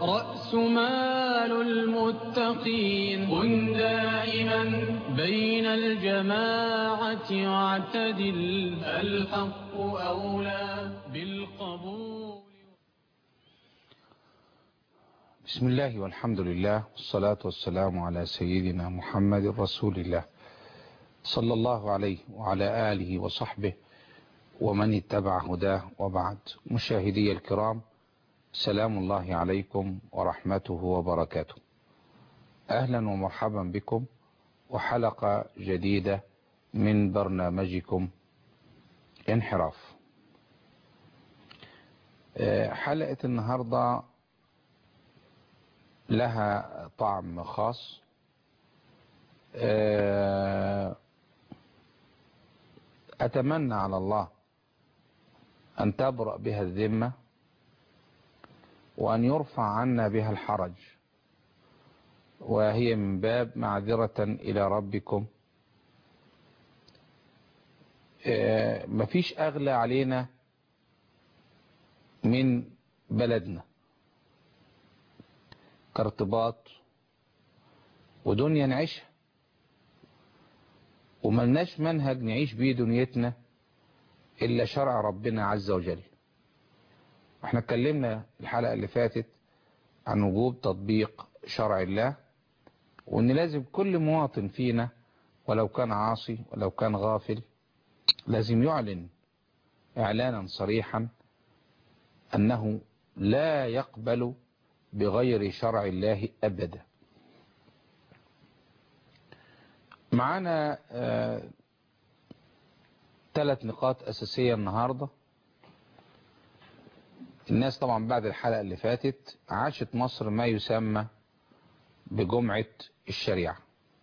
رأس مال المتقين كن دائما بين الجماعة واعتدل الحق أولى بالقبول بسم الله والحمد لله والصلاة والسلام على سيدنا محمد رسول الله صلى الله عليه وعلى آله وصحبه ومن اتبع هداه وبعد مشاهدي الكرام سلام الله عليكم ورحمته وبركاته أهلا ومرحبا بكم وحلقة جديدة من برنامجكم انحراف حلقة النهاردة لها طعم خاص أتمنى على الله أن تبرأ بها الذمة وأن يرفع عنا بها الحرج وهي من باب معذرة إلى ربكم مفيش أغلى علينا من بلدنا كارتباط ودنيا نعيشها وملناش منهج نعيش بيه دنيتنا إلا شرع ربنا عز وجل احنا اتكلمنا الحلقة اللي فاتت عن وجوب تطبيق شرع الله وان لازم كل مواطن فينا ولو كان عاصي ولو كان غافل لازم يعلن اعلانا صريحا انه لا يقبل بغير شرع الله ابدا معانا ثلاث نقاط اساسية النهاردة الناس طبعا بعد الحلقة اللي فاتت عاشت مصر ما يسمى بجمعة الشريعة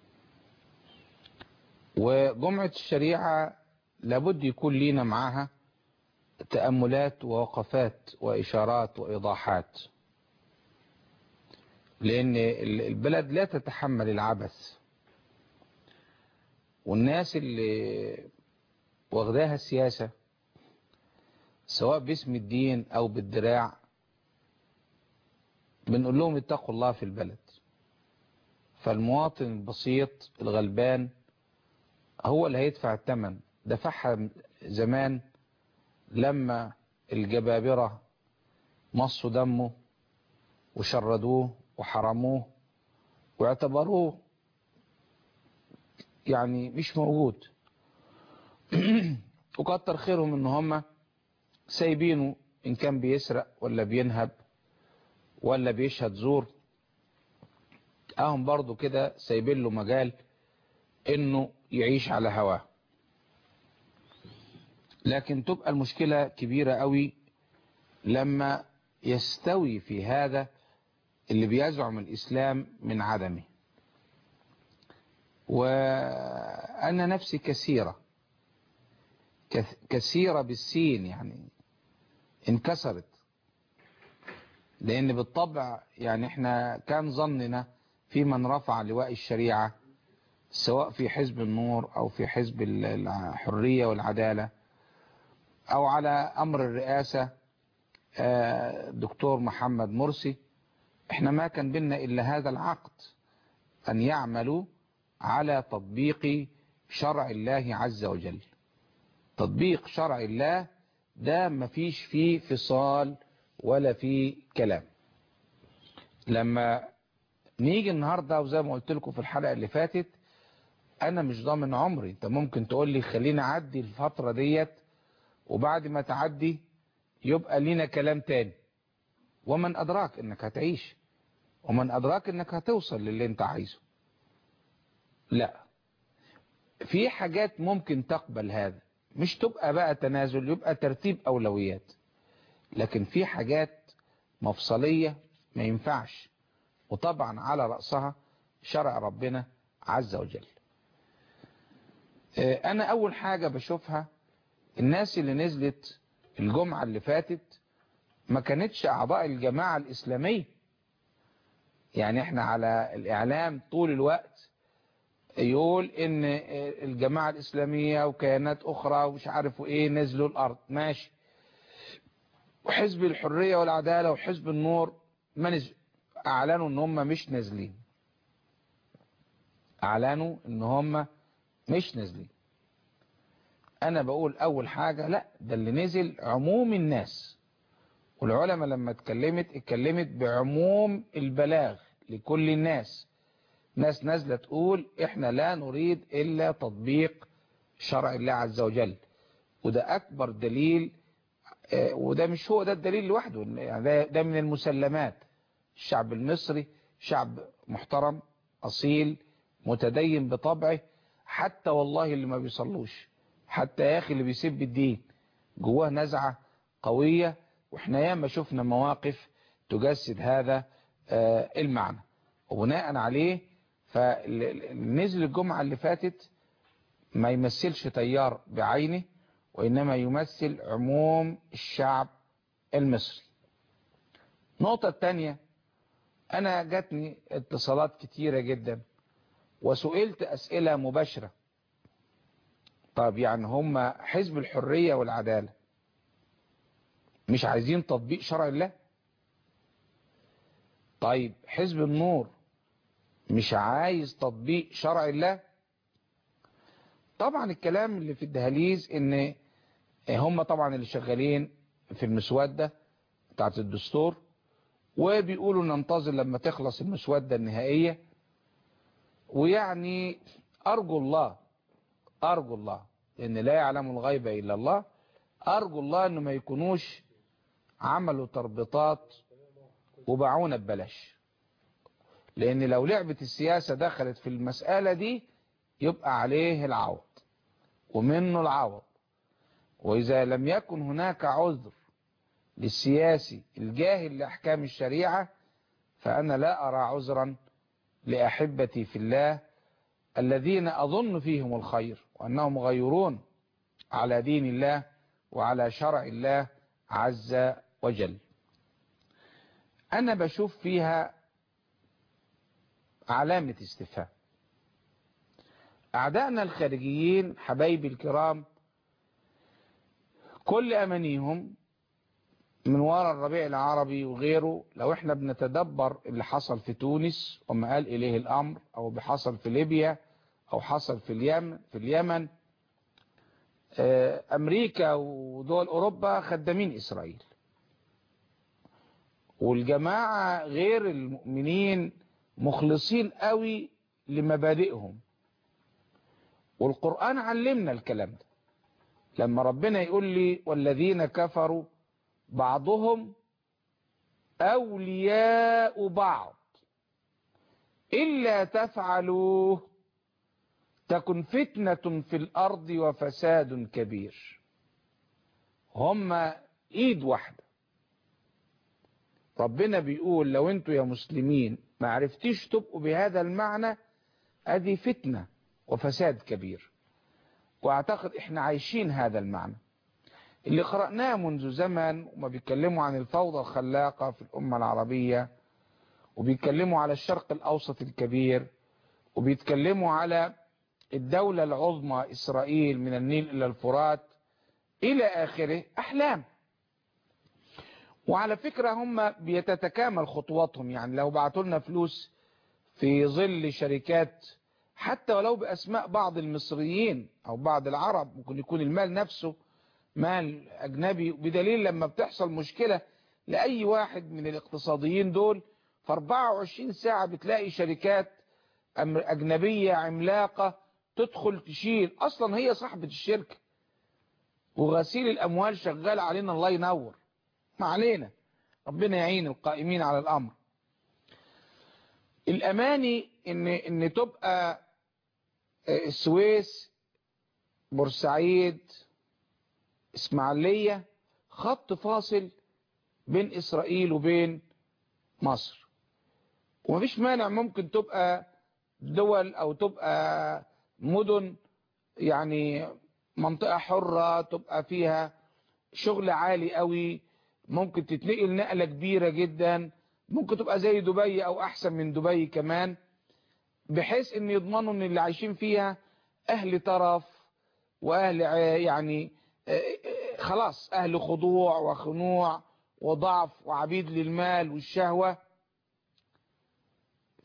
وجمعة الشريعة لابد يكون لينا معاها تأملات ووقفات وإشارات وإيضاحات لأن البلد لا تتحمل العبث والناس اللي واخداها السياسة سواء باسم الدين او بالدراع بنقول لهم اتقوا الله في البلد فالمواطن البسيط الغلبان هو اللي هيدفع الثمن دفعها زمان لما الجبابرة مصوا دمه وشردوه وحرموه واعتبروه يعني مش موجود وكتر خيرهم ان هم سايبينه ان كان بيسرق ولا بينهب ولا بيشهد زور اهم برضو كده سايبين له مجال انه يعيش على هواه لكن تبقى المشكلة كبيرة قوي لما يستوي في هذا اللي بيزعم الاسلام من عدمه وانا نفسي كثيرة كثيرة بالسين يعني انكسرت لان بالطبع يعني احنا كان ظننا في من رفع لواء الشريعة سواء في حزب النور او في حزب الحرية والعدالة او على امر الرئاسة دكتور محمد مرسي احنا ما كان بينا الا هذا العقد ان يعملوا على تطبيق شرع الله عز وجل تطبيق شرع الله ده مفيش فيه فصال ولا فيه كلام لما نيجي النهاردة وزي ما قلت لكم في الحلقة اللي فاتت انا مش ضامن عمري انت ممكن تقول لي خلينا اعدي الفترة ديت وبعد ما تعدي يبقى لينا كلام تاني ومن ادراك انك هتعيش ومن ادراك انك هتوصل للي انت عايزه لا في حاجات ممكن تقبل هذا مش تبقى بقى تنازل يبقى ترتيب أولويات لكن في حاجات مفصلية ما ينفعش وطبعا على رأسها شرع ربنا عز وجل أنا أول حاجة بشوفها الناس اللي نزلت الجمعة اللي فاتت ما كانتش أعضاء الجماعة الإسلامية يعني احنا على الإعلام طول الوقت يقول ان الجماعة الاسلامية وكيانات اخرى ومش عارف ايه نزلوا الارض ماشي وحزب الحرية والعدالة وحزب النور ما نزل اعلنوا ان هم مش نازلين اعلنوا ان هم مش نازلين انا بقول اول حاجة لا ده اللي نزل عموم الناس والعلماء لما اتكلمت اتكلمت بعموم البلاغ لكل الناس ناس نازلة تقول احنا لا نريد الا تطبيق شرع الله عز وجل وده اكبر دليل اه وده مش هو ده الدليل لوحده يعني ده, ده من المسلمات الشعب المصري شعب محترم اصيل متدين بطبعه حتى والله اللي ما بيصلوش حتى يا اخي اللي بيسب الدين جواه نزعة قوية واحنا ياما شفنا مواقف تجسد هذا اه المعنى وبناء عليه فنزل الجمعة اللي فاتت ما يمثلش تيار بعينه وإنما يمثل عموم الشعب المصري النقطة الثانية أنا جاتني اتصالات كتيرة جدا وسئلت أسئلة مباشرة طب يعني هم حزب الحرية والعدالة مش عايزين تطبيق شرع الله طيب حزب النور مش عايز تطبيق شرع الله طبعا الكلام اللي في الدهاليز ان هم طبعا اللي شغالين في المسودة بتاعت الدستور وبيقولوا ننتظر لما تخلص المسودة النهائية ويعني ارجو الله ارجو الله ان لا يعلم الغيب الا الله ارجو الله انه ما يكونوش عملوا تربطات وباعونا ببلاش لان لو لعبة السياسة دخلت في المسألة دي يبقى عليه العوض ومنه العوض واذا لم يكن هناك عذر للسياسي الجاهل لأحكام الشريعة فأنا لا أرى عذرا لأحبتي في الله الذين أظن فيهم الخير وأنهم غيرون على دين الله وعلى شرع الله عز وجل أنا بشوف فيها علامة استفهام أعدائنا الخارجيين حبايبي الكرام كل أمانيهم من وراء الربيع العربي وغيره لو احنا بنتدبر اللي حصل في تونس وما قال إليه الأمر أو بحصل في ليبيا أو حصل في اليمن في اليمن أمريكا ودول أوروبا خدامين إسرائيل والجماعة غير المؤمنين مخلصين قوي لمبادئهم والقرآن علمنا الكلام ده لما ربنا يقول لي والذين كفروا بعضهم أولياء بعض إلا تفعلوه تكن فتنة في الأرض وفساد كبير هم إيد واحدة ربنا بيقول لو انتوا يا مسلمين ما عرفتيش تبقوا بهذا المعنى ادي فتنة وفساد كبير واعتقد احنا عايشين هذا المعنى اللي قرأناه منذ زمن وما بيتكلموا عن الفوضى الخلاقة في الأمة العربية وبيتكلموا على الشرق الأوسط الكبير وبيتكلموا على الدولة العظمى إسرائيل من النيل إلى الفرات إلى آخره أحلام وعلى فكرة هم بيتتكامل خطواتهم يعني لو بعتوا لنا فلوس في ظل شركات حتى ولو بأسماء بعض المصريين أو بعض العرب ممكن يكون المال نفسه مال أجنبي بدليل لما بتحصل مشكلة لأي واحد من الاقتصاديين دول في 24 ساعة بتلاقي شركات أجنبية عملاقة تدخل تشيل أصلا هي صاحبة الشركة وغسيل الأموال شغال علينا الله ينور ما علينا ربنا يعين القائمين على الأمر الأماني إن, إن تبقى السويس بورسعيد اسماعيلية خط فاصل بين إسرائيل وبين مصر ومفيش مانع ممكن تبقى دول أو تبقى مدن يعني منطقة حرة تبقى فيها شغل عالي قوي ممكن تتنقل نقلة كبيرة جدا ممكن تبقى زي دبي او احسن من دبي كمان بحيث ان يضمنوا ان اللي عايشين فيها اهل طرف واهل يعني خلاص اهل خضوع وخنوع وضعف وعبيد للمال والشهوة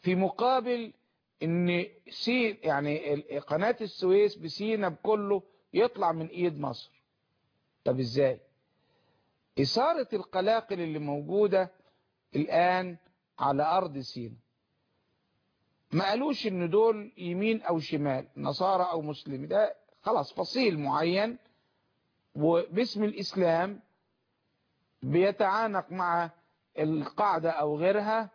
في مقابل ان سي يعني ال- قناة السويس بسينا بكله يطلع من ايد مصر طب ازاي اثارة القلاقل اللي موجودة الان على ارض سينا ما قالوش ان دول يمين او شمال نصارى او مسلم ده خلاص فصيل معين وباسم الاسلام بيتعانق مع القاعدة او غيرها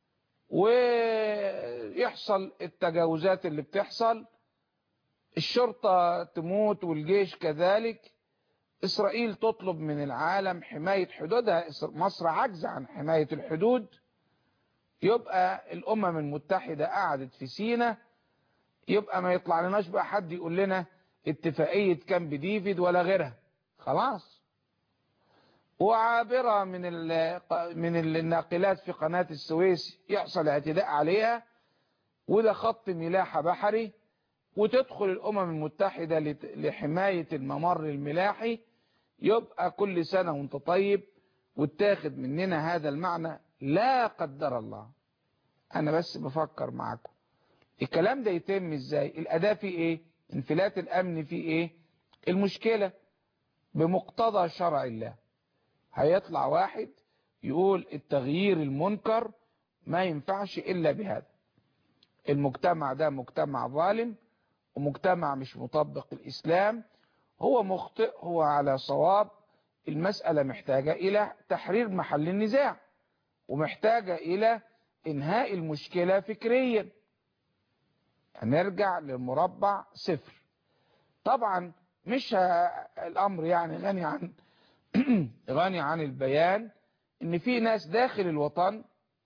ويحصل التجاوزات اللي بتحصل الشرطة تموت والجيش كذلك إسرائيل تطلب من العالم حماية حدودها إس- مصر عجز عن حماية الحدود يبقى الأمم المتحدة قعدت في سينا يبقى ما يطلع لناش بقى حد يقول لنا اتفاقية كامب ديفيد ولا غيرها خلاص وعابرة من ال- من الناقلات في قناة السويس يحصل اعتداء عليها وده خط ملاحة بحري وتدخل الأمم المتحدة لت- لحماية الممر الملاحي يبقى كل سنة وانت طيب واتاخد مننا هذا المعنى لا قدر الله أنا بس بفكر معكم الكلام ده يتم ازاي الأداة في ايه انفلات الأمن في ايه المشكلة بمقتضى شرع الله هيطلع واحد يقول التغيير المنكر ما ينفعش إلا بهذا المجتمع ده مجتمع ظالم ومجتمع مش مطبق الإسلام هو مخطئ هو على صواب المسألة محتاجة إلى تحرير محل النزاع ومحتاجة إلى إنهاء المشكلة فكريا هنرجع للمربع صفر طبعا مش ه- الأمر يعني غني عن غني عن البيان ان في ناس داخل الوطن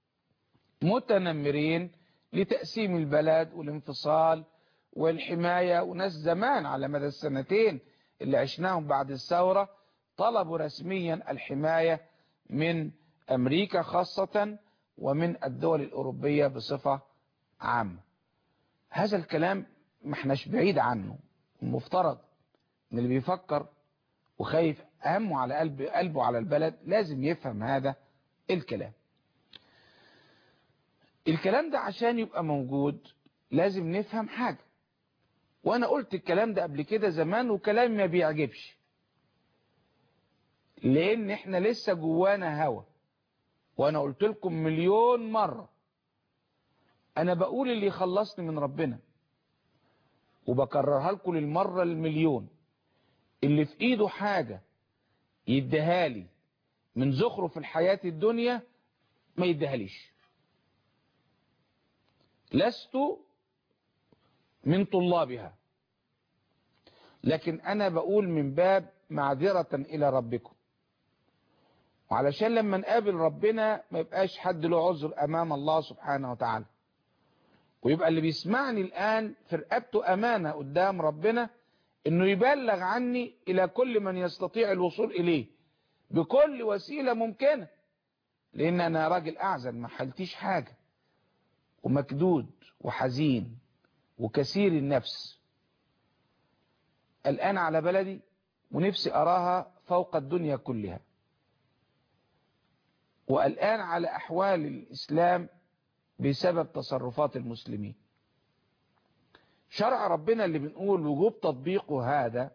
متنمرين لتقسيم البلد والانفصال والحماية وناس زمان على مدى السنتين اللي عشناهم بعد الثورة طلبوا رسميا الحماية من أمريكا خاصة ومن الدول الأوروبية بصفة عامة هذا الكلام ما احناش بعيد عنه المفترض ان اللي بيفكر وخايف همه على قلب قلبه على البلد لازم يفهم هذا الكلام الكلام ده عشان يبقى موجود لازم نفهم حاجة وانا قلت الكلام ده قبل كده زمان وكلام ما بيعجبش لان احنا لسه جوانا هوا وانا قلت لكم مليون مرة انا بقول اللي يخلصني من ربنا وبكررها لكم للمرة المليون اللي في ايده حاجة يديها لي من زخرف الحياة الدنيا ما يديهاليش لست من طلابها لكن انا بقول من باب معذرة الى ربكم وعلشان لما نقابل ربنا ما يبقاش حد له عذر امام الله سبحانه وتعالى ويبقى اللي بيسمعني الان في رقبته امانة قدام ربنا انه يبلغ عني الى كل من يستطيع الوصول اليه بكل وسيلة ممكنة لان انا راجل اعزل ما حلتيش حاجة ومكدود وحزين وكثير النفس الان على بلدي ونفسي اراها فوق الدنيا كلها والان على احوال الاسلام بسبب تصرفات المسلمين شرع ربنا اللي بنقول وجوب تطبيقه هذا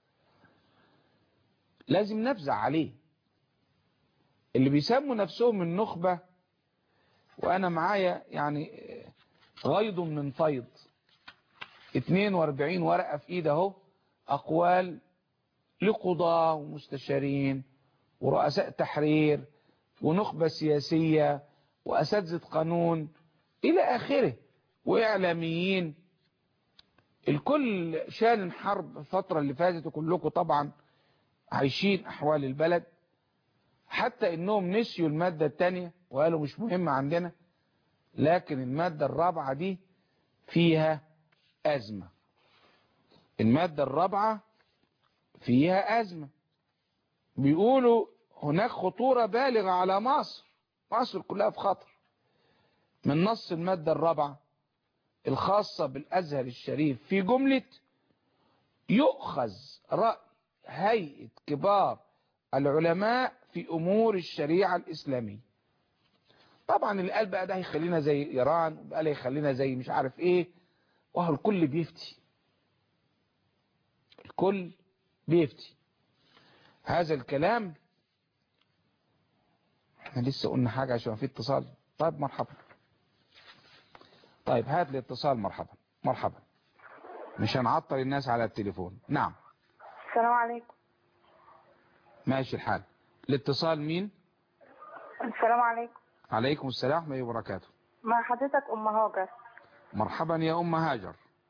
لازم نفزع عليه اللي بيسموا نفسهم النخبة وانا معايا يعني غيض من فيض 42 ورقة في ايد اهو اقوال لقضاة ومستشارين ورؤساء تحرير ونخبة سياسية واساتذة قانون الى اخره واعلاميين الكل شان حرب الفترة اللي فاتت وكلكم طبعا عايشين احوال البلد حتى انهم نسيوا المادة التانية وقالوا مش مهمة عندنا لكن المادة الرابعة دي فيها ازمة المادة الرابعة فيها ازمة بيقولوا هناك خطورة بالغة على مصر مصر كلها في خطر من نص المادة الرابعة الخاصة بالأزهر الشريف في جملة يؤخذ رأي هيئة كبار العلماء في أمور الشريعة الإسلامية طبعا اللي قال بقى ده هيخلينا زي ايران وبقى ده هيخلينا زي مش عارف ايه وهو الكل بيفتي الكل بيفتي هذا الكلام احنا لسه قلنا حاجة عشان في اتصال طيب مرحبا طيب هات لي اتصال مرحبا مرحبا مش هنعطل الناس على التليفون نعم السلام عليكم ماشي الحال الاتصال مين السلام عليكم عليكم السلام ورحمة الله وبركاته مع حضرتك أم هاجر مرحبا يا أم هاجر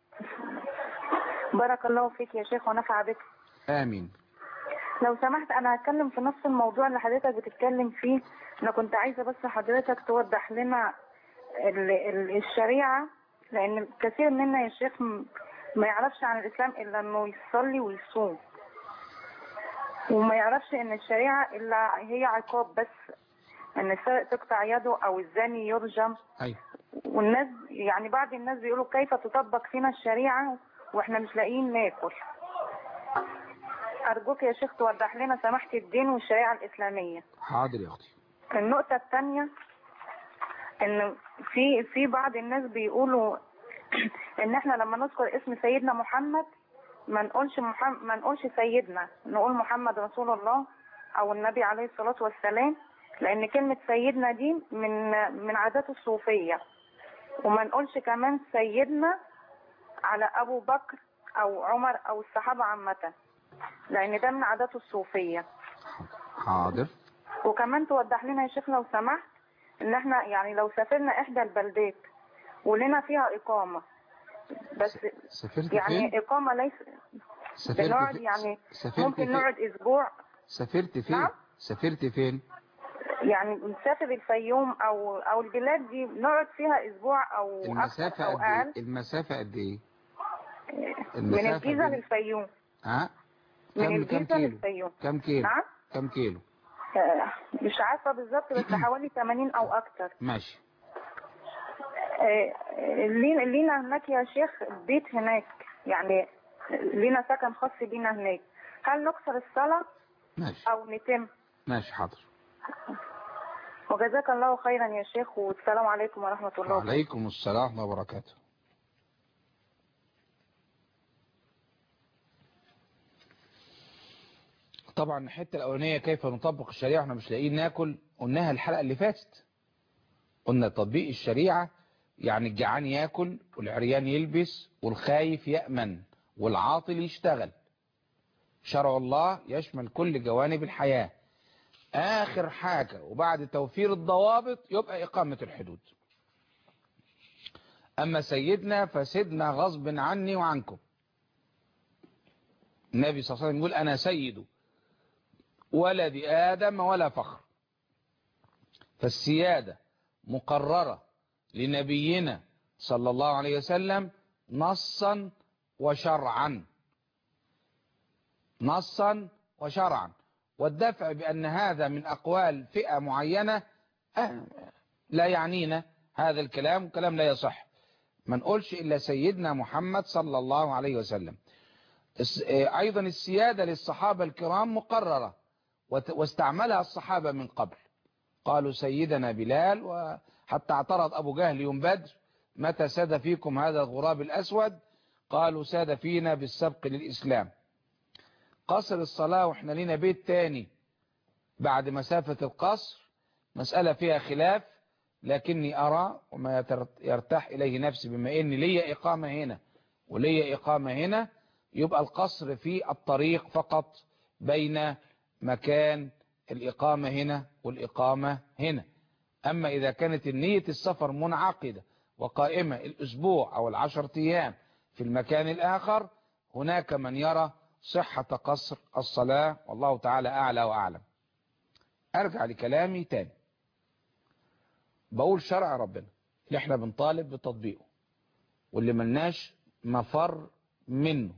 بارك الله فيك يا شيخ ونفع بك آمين لو سمحت أنا هتكلم في نفس الموضوع اللي حضرتك بتتكلم فيه أنا كنت عايزة بس حضرتك توضح لنا ال ال الشريعة لأن كثير منا يا شيخ م- ما يعرفش عن الإسلام إلا إنه يصلي ويصوم وما يعرفش إن الشريعة إلا هي عقاب بس إن السارق تقطع يده أو الزاني يرجم أيوة والناس يعني بعض الناس بيقولوا كيف تطبق فينا الشريعة واحنا مش لاقيين ناكل أرجوك يا شيخ توضح لنا سماحة الدين والشريعة الإسلامية حاضر يا أختي النقطة الثانية إن في في بعض الناس بيقولوا إن إحنا لما نذكر اسم سيدنا محمد ما نقولش محمد ما نقولش سيدنا نقول محمد رسول الله أو النبي عليه الصلاة والسلام لأن كلمة سيدنا دي من من عادات الصوفية وما نقولش كمان سيدنا على أبو بكر أو عمر أو الصحابة عامة لأن ده من عادات الصوفية حاضر وكمان توضح لنا يا شيخ لو سمحت ان احنا يعني لو سافرنا احدى البلدات ولنا فيها اقامة بس سافرت يعني فين اقامة ليس سافرت بنقعد فين يعني سافرت ممكن فين نقعد اسبوع سافرت فين نعم؟ سافرت فين يعني نسافر الفيوم او او البلاد دي نقعد فيها اسبوع او اكثر المسافة او قد اقل ايه المسافة قد ايه من المسافة الجيزة بين- للفيوم ها من كم كم الجيزة كيلو للفيوم كم كيلو نعم كم كيلو آه، مش عارفة بالظبط بس حوالي 80 او اكتر ماشي آه، آه، لينا لينا هناك يا شيخ بيت هناك يعني لينا سكن خاص بينا هناك هل نكسر الصلاة ماشي أو نتم ماشي حاضر وجزاك الله خيرا يا شيخ والسلام عليكم ورحمة الله وبركاته وعليكم السلام ورحمة الله وبركاته طبعا الحتة الأولانية كيف نطبق الشريعة احنا مش لاقيين ناكل قلناها الحلقة اللي فاتت قلنا تطبيق الشريعة يعني الجعان ياكل والعريان يلبس والخايف يأمن والعاطل يشتغل شرع الله يشمل كل جوانب الحياة آخر حاجة وبعد توفير الضوابط يبقى إقامة الحدود أما سيدنا فسيدنا غصب عني وعنكم النبي صلى الله عليه وسلم يقول أنا سيد ولد آدم ولا فخر فالسيادة مقررة لنبينا صلى الله عليه وسلم نصا وشرعا نصا وشرعا والدفع بأن هذا من أقوال فئة معينة آه، لا يعنينا هذا الكلام كلام لا يصح ما نقولش إلا سيدنا محمد صلى الله عليه وسلم الس- آه، أيضا السيادة للصحابة الكرام مقررة وت- واستعملها الصحابة من قبل قالوا سيدنا بلال وحتى اعترض أبو جهل يوم بدر متى ساد فيكم هذا الغراب الأسود قالوا ساد فينا بالسبق للإسلام قصر الصلاة واحنا لينا بيت تاني بعد مسافة القصر مسألة فيها خلاف لكني أرى وما يتر- يرتاح إليه نفسي بما إن لي إقامة هنا ولي إقامة هنا يبقى القصر في الطريق فقط بين مكان الإقامة هنا والإقامة هنا أما إذا كانت النية السفر منعقدة وقائمة الأسبوع أو العشر أيام في المكان الآخر هناك من يرى صحة قصر الصلاة والله تعالى أعلى وأعلم أرجع لكلامي تاني بقول شرع ربنا اللي احنا بنطالب بتطبيقه واللي ملناش مفر منه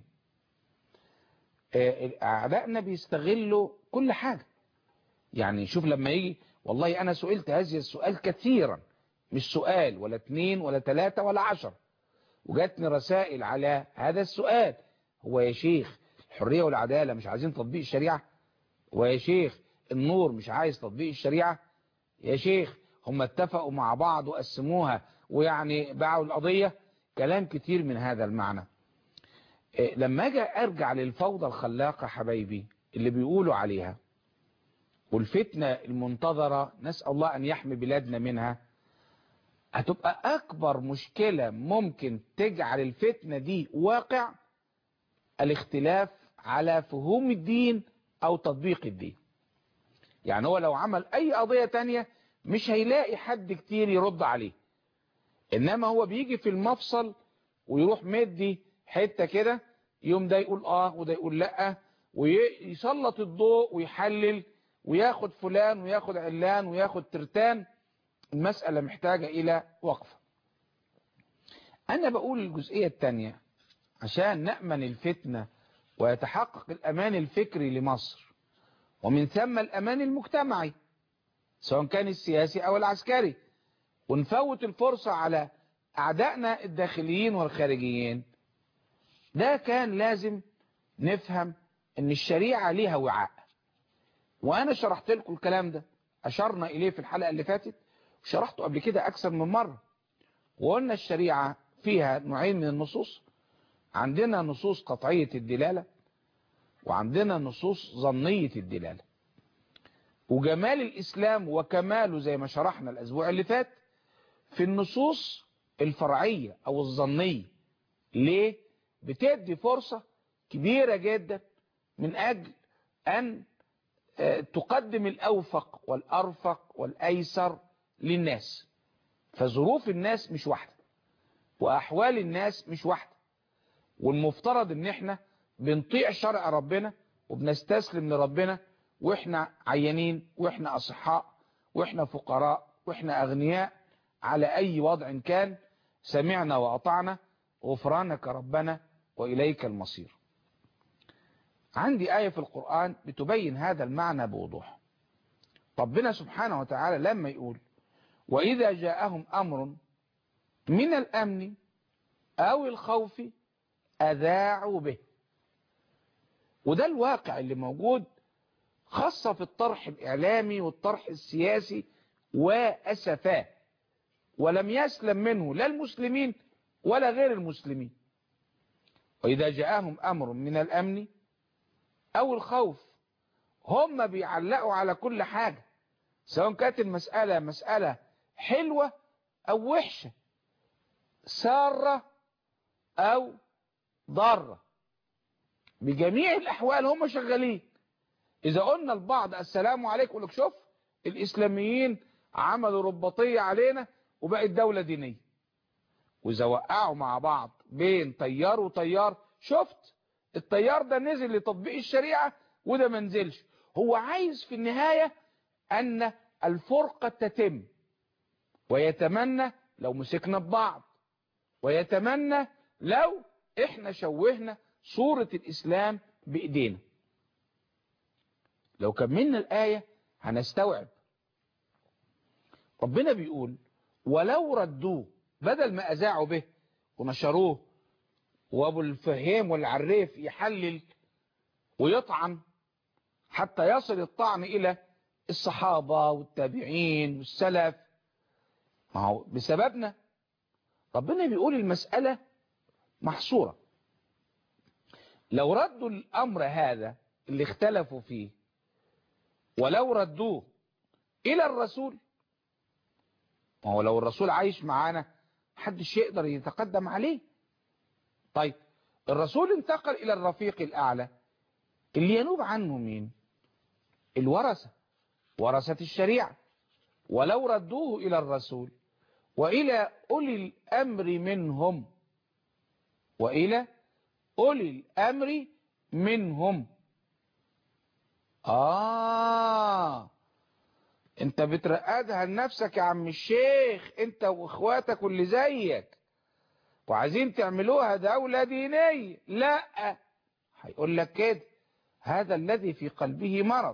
آه، أعدائنا بيستغلوا كل حاجة يعني شوف لما يجي والله أنا سئلت هذا السؤال كثيرا مش سؤال ولا اتنين ولا تلاتة ولا عشر وجاتني رسائل على هذا السؤال هو يا شيخ الحرية والعدالة مش عايزين تطبيق الشريعة ويا شيخ النور مش عايز تطبيق الشريعة يا شيخ هم اتفقوا مع بعض وقسموها ويعني باعوا القضية كلام كتير من هذا المعنى إيه، لما اجي ارجع للفوضى الخلاقة حبايبي اللي بيقولوا عليها والفتنة المنتظرة نسأل الله أن يحمي بلادنا منها هتبقى أكبر مشكلة ممكن تجعل الفتنة دي واقع الاختلاف على فهوم الدين أو تطبيق الدين يعني هو لو عمل أي قضية تانية مش هيلاقي حد كتير يرد عليه إنما هو بيجي في المفصل ويروح مدي حتة كده يوم ده يقول آه وده يقول لأ ويسلط الضوء ويحلل وياخد فلان وياخد علان وياخد ترتان المسألة محتاجة إلى وقفة أنا بقول الجزئية الثانية عشان نأمن الفتنة ويتحقق الأمان الفكري لمصر ومن ثم الأمان المجتمعي سواء كان السياسي أو العسكري ونفوت الفرصة على أعدائنا الداخليين والخارجيين ده كان لازم نفهم ان الشريعة ليها وعاء وانا شرحت لكم الكلام ده اشرنا اليه في الحلقة اللي فاتت وشرحته قبل كده اكثر من مرة وقلنا الشريعة فيها نوعين من النصوص عندنا نصوص قطعية الدلالة وعندنا نصوص ظنية الدلالة وجمال الاسلام وكماله زي ما شرحنا الاسبوع اللي فات في النصوص الفرعية او الظنية ليه بتدي فرصة كبيرة جدا من أجل أن تقدم الأوفق والأرفق والأيسر للناس فظروف الناس مش واحدة وأحوال الناس مش واحدة والمفترض ان احنا بنطيع شرع ربنا وبنستسلم لربنا واحنا عيانين واحنا أصحاء واحنا فقراء واحنا أغنياء على أي وضع كان سمعنا وأطعنا غفرانك ربنا وإليك المصير عندي آية في القرآن بتبين هذا المعنى بوضوح ربنا سبحانه وتعالى لما يقول وإذا جاءهم أمر من الأمن أو الخوف أذاعوا به وده الواقع اللي موجود خاصة في الطرح الإعلامي والطرح السياسي وأسفاه ولم يسلم منه لا المسلمين ولا غير المسلمين وإذا جاءهم أمر من الأمن أو الخوف هم بيعلقوا على كل حاجة سواء كانت المسألة مسألة حلوة أو وحشة سارة أو ضارة بجميع الأحوال هم شغالين إذا قلنا البعض السلام عليكم يقول لك شوف الإسلاميين عملوا رباطية علينا وبقت دولة دينية وإذا وقعوا مع بعض بين طيار وطيار شفت الطيار ده نزل لتطبيق الشريعة وده ما نزلش هو عايز في النهاية أن الفرقة تتم ويتمنى لو مسكنا ببعض ويتمنى لو احنا شوهنا صورة الإسلام بإيدينا لو كملنا الآية هنستوعب ربنا بيقول ولو ردوه بدل ما أذاعوا به ونشروه وابو الفهيم والعريف يحلل ويطعن حتى يصل الطعن إلى الصحابة والتابعين والسلف ما هو بسببنا ربنا بيقول المسألة محصورة لو ردوا الأمر هذا اللي اختلفوا فيه ولو ردوه إلى الرسول ما هو لو الرسول عايش معانا محدش يقدر يتقدم عليه طيب الرسول انتقل إلى الرفيق الأعلى اللي ينوب عنه مين الورثة ورثة الشريعة ولو ردوه إلى الرسول وإلى أولي الأمر منهم وإلى أولي الأمر منهم آه انت بترقدها لنفسك يا عم الشيخ انت واخواتك واللي زيك وعايزين تعملوها دولة دينية لا هيقول لك كده هذا الذي في قلبه مرض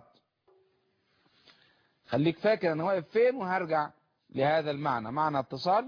خليك فاكر انا واقف فين وهرجع لهذا المعنى معنى اتصال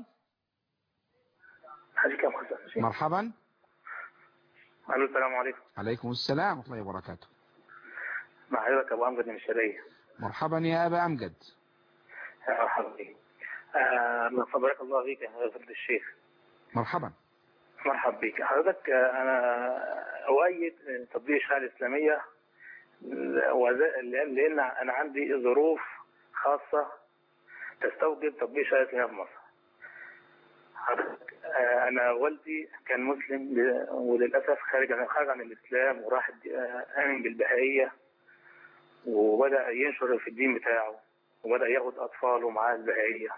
حاجة كم خمسة مرحبا الو السلام عليكم عليكم السلام ورحمة الله وبركاته مع حضرتك ابو امجد من الشرقية مرحبا يا أبا أمجد يا مرحبا بك آه، بارك الله فيك يا فضل الشيخ مرحبا مرحب بك حضرتك آه، انا اؤيد تطبيق الشريعه الاسلاميه وز- لان لأن انا عندي ظروف خاصه تستوجب تطبيق الشريعه الاسلاميه في مصر حضرتك آه، انا والدي كان مسلم ل- وللاسف خارج عن خرج عن الاسلام وراح الد- آه، امن بالبهائيه وبدا ينشر في الدين بتاعه وبدا ياخد اطفاله معاه البهائيه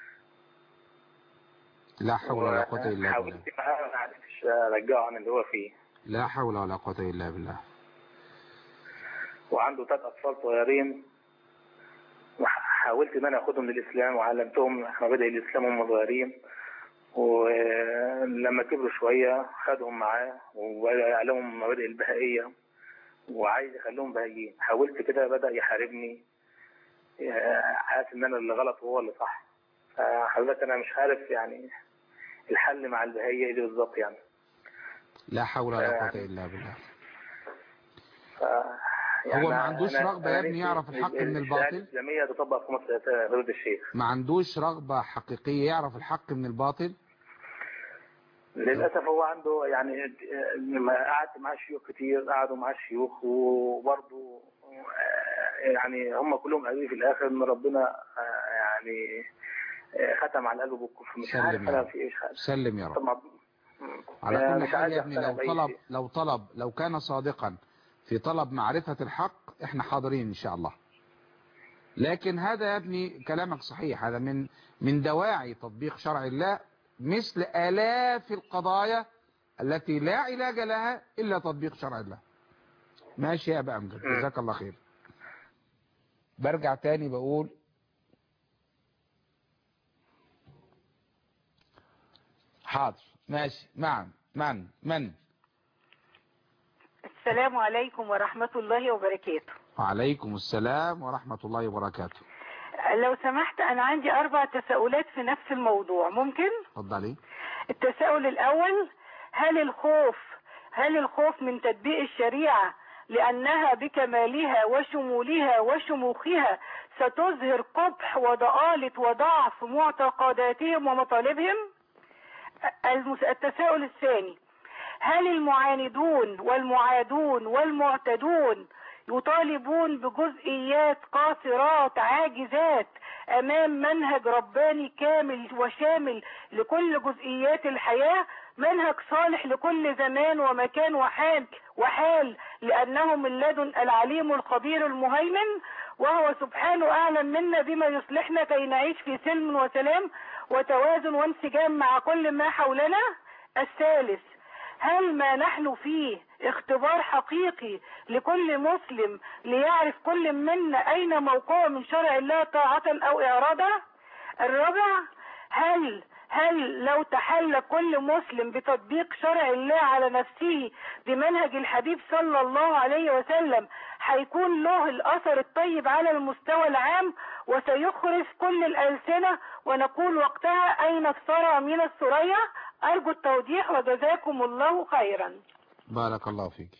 لا حول ولا قوة إلا بالله حاولت معاه ما عرفتش ارجعه عن اللي هو فيه لا حول ولا قوة إلا بالله وعنده ثلاث اطفال صغيرين وحاولت ان انا اخدهم للاسلام وعلمتهم مبادئ الاسلام وهم صغيرين ولما كبروا شويه خدهم معاه وعلمهم مبادئ البهائيه وعايز يخليهم بهائيين حاولت كده بدا يحاربني حاسس ان انا اللي غلط وهو اللي صح فحضرتك انا مش عارف يعني الحل مع البهائيه ايه بالظبط يعني لا حول ولا قوة إلا بالله ف... يعني هو ما عندوش أنا- رغبة يا أنا ابني نفسي يعرف الحق من الشريعة الباطل؟ الإسلامية تطبق في مصر يا فضيلة الشيخ ما عندوش رغبة حقيقية يعرف الحق من الباطل للأسف هو عنده يعني آه، لما قعدت مع شيوخ كتير قعدوا مع الشيوخ وبرضه آه، يعني هم كلهم قالوا لي في الآخر إن ربنا آه، يعني آه، ختم على قلبه بالكفر مش سلم عارف يا أنا رب. في إيش حاجة. سلم يا رب طبعا على آه، كل مش حال عايز يا ابني أقتنع لو بأي طلب شيء. لو طلب لو كان صادقا في طلب معرفة الحق احنا حاضرين ان شاء الله لكن هذا يا ابني كلامك صحيح هذا من من دواعي تطبيق شرع الله مثل آلاف القضايا التي لا علاج لها إلا تطبيق شرع الله ماشي يا أبا أمجد مم. جزاك الله خير برجع تاني بقول حاضر ماشي معا من من السلام عليكم ورحمة الله وبركاته وعليكم السلام ورحمة الله وبركاته لو سمحت أنا عندي أربع تساؤلات في نفس الموضوع ممكن؟ اتفضلي التساؤل الأول هل الخوف هل الخوف من تطبيق الشريعة لأنها بكمالها وشمولها وشموخها ستظهر قبح وضآلة وضعف معتقداتهم ومطالبهم المس- التساؤل الثاني هل المعاندون والمعادون والمعتدون يطالبون بجزئيات قاصرات عاجزات امام منهج رباني كامل وشامل لكل جزئيات الحياة منهج صالح لكل زمان ومكان وحال وحال لانه من لدن العليم الخبير المهيمن وهو سبحانه اعلم منا بما يصلحنا كي نعيش في سلم وسلام وتوازن وانسجام مع كل ما حولنا الثالث هل ما نحن فيه اختبار حقيقي لكل مسلم ليعرف كل منا اين موقعه من شرع الله طاعة او اعراضا الرابع هل هل لو تحلى كل مسلم بتطبيق شرع الله على نفسه بمنهج الحبيب صلى الله عليه وسلم هيكون له الاثر الطيب على المستوى العام وسيخرج كل الالسنه ونقول وقتها اين الثرى من الثريا ارجو التوضيح وجزاكم الله خيرا بارك الله فيك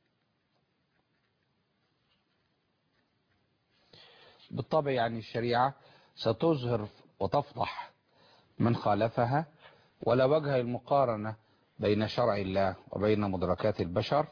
بالطبع يعني الشريعة ستظهر وتفضح من خالفها ولا وجه المقارنة بين شرع الله وبين مدركات البشر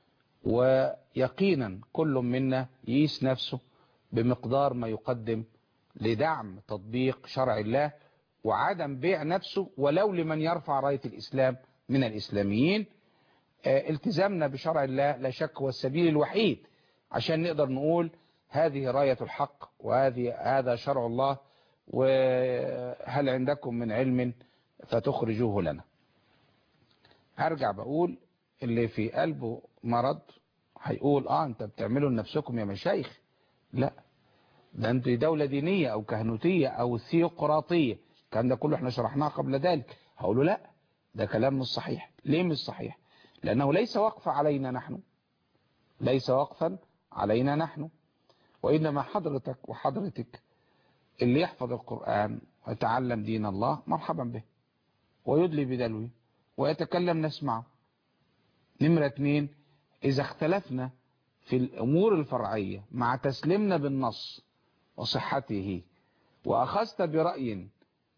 ويقينا كل منا يقيس نفسه بمقدار ما يقدم لدعم تطبيق شرع الله وعدم بيع نفسه ولو لمن يرفع راية الإسلام من الإسلاميين آه، التزامنا بشرع الله لا شك هو السبيل الوحيد عشان نقدر نقول هذه راية الحق وهذه هذا شرع الله وهل عندكم من علم فتخرجوه لنا هرجع بقول اللي في قلبه مرض هيقول اه انت بتعملوا لنفسكم يا مشايخ لا ده انتوا دولة دينية او كهنوتية او ثيوقراطية الكلام ده كله احنا شرحناه قبل ذلك هقوله لا ده كلام مش صحيح ليه مش صحيح لانه ليس وقف علينا نحن ليس وقفا علينا نحن وإنما حضرتك وحضرتك اللي يحفظ القرآن ويتعلم دين الله مرحبا به ويدلي بدلوه ويتكلم نسمعه نمرة اتنين إذا اختلفنا في الأمور الفرعية مع تسليمنا بالنص وصحته وأخذت برأي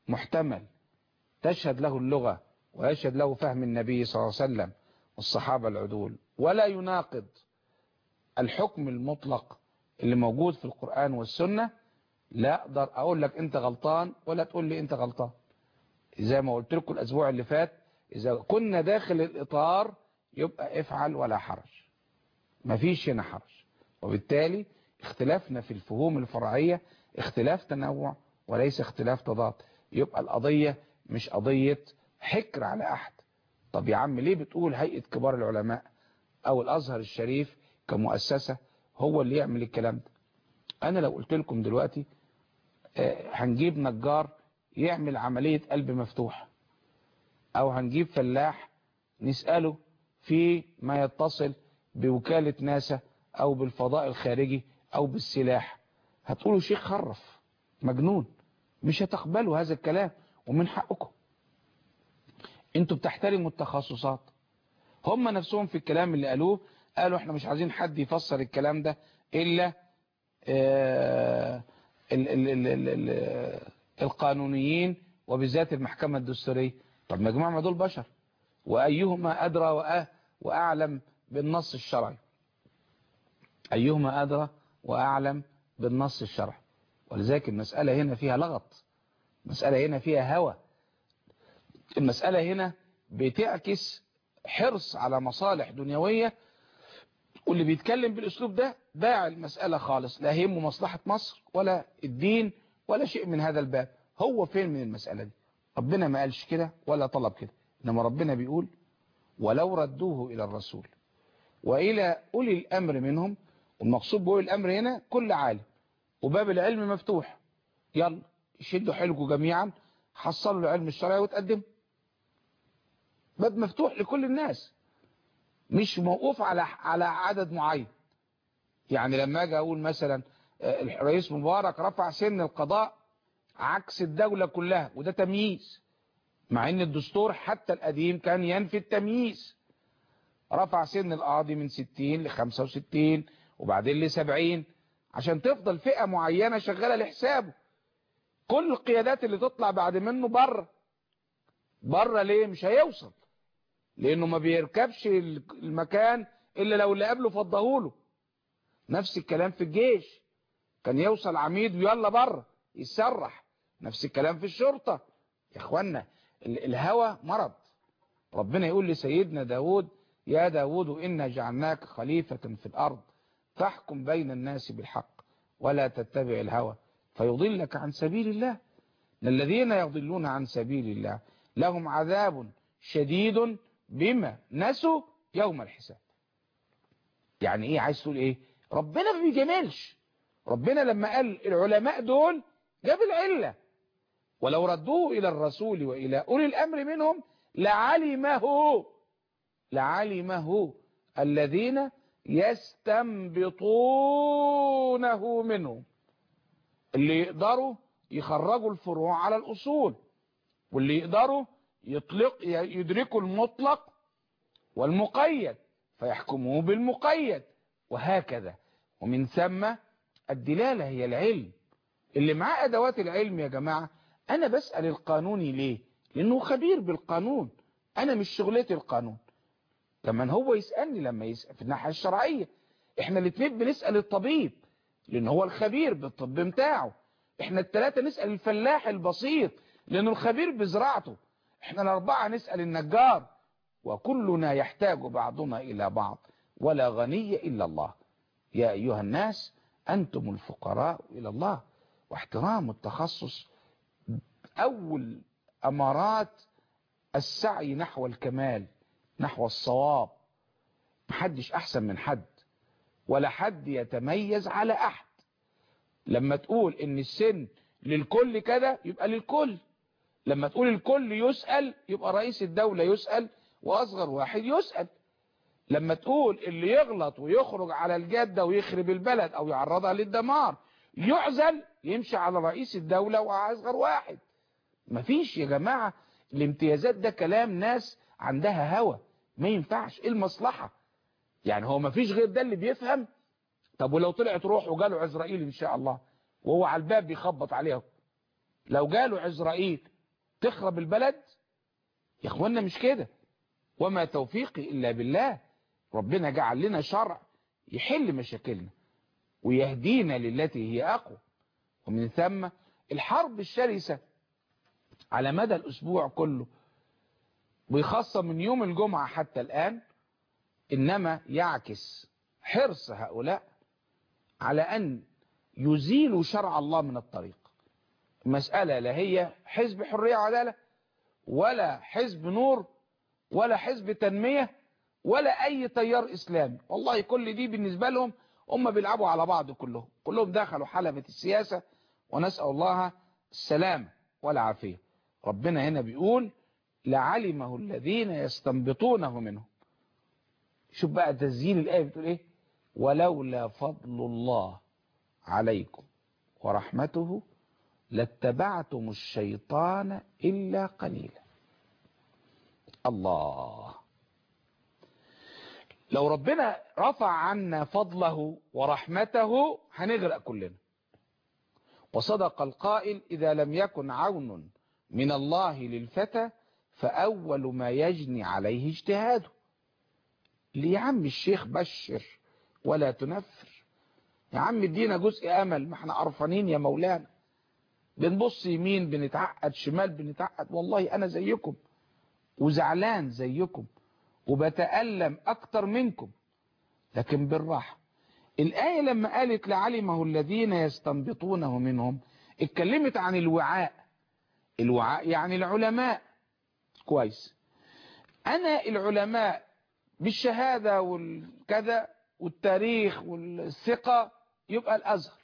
محتمل تشهد له اللغة ويشهد له فهم النبي صلى الله عليه وسلم والصحابة العدول ولا يناقض الحكم المطلق اللي موجود في القرآن والسنة لا أقدر أقول لك أنت غلطان ولا تقول لي أنت غلطان زي ما قلت لكم الأسبوع اللي فات إذا كنا داخل الإطار يبقى افعل ولا حرج مفيش هنا حرج وبالتالي اختلافنا في الفهوم الفرعية اختلاف تنوع وليس اختلاف تضاد يبقى القضية مش قضية حكر على أحد طب يا عم ليه بتقول هيئة كبار العلماء أو الأزهر الشريف كمؤسسة هو اللي يعمل الكلام ده أنا لو قلت لكم دلوقتي آه، هنجيب نجار يعمل عملية قلب مفتوح أو هنجيب فلاح نسأله في ما يتصل بوكالة ناسا أو بالفضاء الخارجي أو بالسلاح هتقولوا شيخ خرف مجنون مش هتقبلوا هذا الكلام ومن حقكم انتوا بتحترموا التخصصات هم نفسهم في الكلام اللي قالوه قالوا احنا مش عايزين حد يفسر الكلام ده الا آه ال ال ال ال ال القانونيين وبالذات المحكمة الدستورية طب يا جماعة ما دول بشر وأيهما أدرى وأه وأعلم بالنص الشرعي أيهما أدرى وأعلم بالنص الشرعي ولذلك المسألة هنا فيها لغط المسألة هنا فيها هوى المسألة هنا بتعكس حرص على مصالح دنيوية واللي بيتكلم بالاسلوب ده باع المسألة خالص لا يهمه مصلحة مصر ولا الدين ولا شيء من هذا الباب هو فين من المسألة دي ربنا ما قالش كده ولا طلب كده انما ربنا بيقول ولو ردوه الى الرسول والى اولي الامر منهم والمقصود باولي الامر هنا كل عالم وباب العلم مفتوح يلا شدوا حيلكم جميعا حصلوا العلم الشرعي وتقدموا باب مفتوح لكل الناس مش موقوف على على عدد معين يعني لما اجي اقول مثلا الرئيس مبارك رفع سن القضاء عكس الدولة كلها وده تمييز مع ان الدستور حتى القديم كان ينفي التمييز رفع سن القاضي من 60 ل 65 وبعدين ل 70 عشان تفضل فئة معينة شغالة لحسابه كل القيادات اللي تطلع بعد منه بره بره ليه مش هيوصل لانه ما بيركبش المكان الا لو اللي قبله فضهوله نفس الكلام في الجيش كان يوصل عميد ويلا بره يتسرح نفس الكلام في الشرطة يا اخوانا الهوى مرض ربنا يقول لسيدنا داود يا داود إنا جعلناك خليفة في الأرض فاحكم بين الناس بالحق ولا تتبع الهوى فيضلك عن سبيل الله الذين يضلون عن سبيل الله لهم عذاب شديد بما نسوا يوم الحساب يعني ايه عايز تقول ايه ربنا ما بيجملش ربنا لما قال العلماء دول جاب العلة ولو ردوه إلى الرسول وإلى أولي الأمر منهم لعلمه لعلمه الذين يستنبطونه منهم اللي يقدروا يخرجوا الفروع على الأصول واللي يقدروا يطلق يدركوا المطلق والمقيد فيحكموه بالمقيد وهكذا ومن ثم الدلالة هي العلم اللي معاه أدوات العلم يا جماعة أنا بسأل القانوني ليه لأنه خبير بالقانون أنا مش شغلتي القانون كمان هو يسألني لما يسأل في الناحية الشرعية احنا الاثنين بنسأل الطبيب لأن هو الخبير بالطب بتاعه احنا الثلاثة نسأل الفلاح البسيط لأنه الخبير بزراعته احنا الأربعة نسأل النجار وكلنا يحتاج بعضنا إلى بعض ولا غني إلا الله يا أيها الناس أنتم الفقراء إلى الله واحترام التخصص أول أمارات السعي نحو الكمال نحو الصواب محدش أحسن من حد ولا حد يتميز على أحد لما تقول إن السن للكل كده يبقى للكل لما تقول الكل يسأل يبقى رئيس الدولة يسأل وأصغر واحد يسأل لما تقول اللي يغلط ويخرج على الجادة ويخرب البلد أو يعرضها للدمار يعزل يمشي على رئيس الدولة وأصغر واحد مفيش يا جماعة الامتيازات ده كلام ناس عندها هوى ما ينفعش ايه المصلحة يعني هو مفيش غير ده اللي بيفهم طب ولو طلعت روح وجاله عزرائيل ان شاء الله وهو على الباب بيخبط عليه لو جاله عزرائيل تخرب البلد يا اخوانا مش كده وما توفيقي الا بالله ربنا جعل لنا شرع يحل مشاكلنا ويهدينا للتي هي اقوى ومن ثم الحرب الشرسة على مدى الاسبوع كله وخاصة من يوم الجمعة حتى الان انما يعكس حرص هؤلاء على ان يزيلوا شرع الله من الطريق مسألة لا هي حزب حرية وعدالة ولا حزب نور ولا حزب تنمية ولا أي تيار إسلامي والله كل دي بالنسبة لهم هم بيلعبوا على بعض كلهم كلهم دخلوا حلبة السياسة ونسأل الله السلامة والعافية ربنا هنا بيقول لعلمه الذين يستنبطونه منهم شوف بقى تسجيل الآية بتقول إيه ولولا فضل الله عليكم ورحمته لاتبعتم الشيطان إلا قليلا الله لو ربنا رفع عنا فضله ورحمته هنغرق كلنا وصدق القائل إذا لم يكن عون من الله للفتى فأول ما يجني عليه اجتهاده ليه يا عم الشيخ بشر ولا تنفر يا عم ادينا جزء أمل ما احنا قرفانين يا مولانا بنبص يمين بنتعقد شمال بنتعقد والله أنا زيكم وزعلان زيكم وبتألم أكتر منكم لكن بالراحة الآية لما قالت لعلمه الذين يستنبطونه منهم اتكلمت عن الوعاء الوعاء يعني العلماء كويس أنا العلماء بالشهادة والكذا والتاريخ والثقة يبقى الأزهر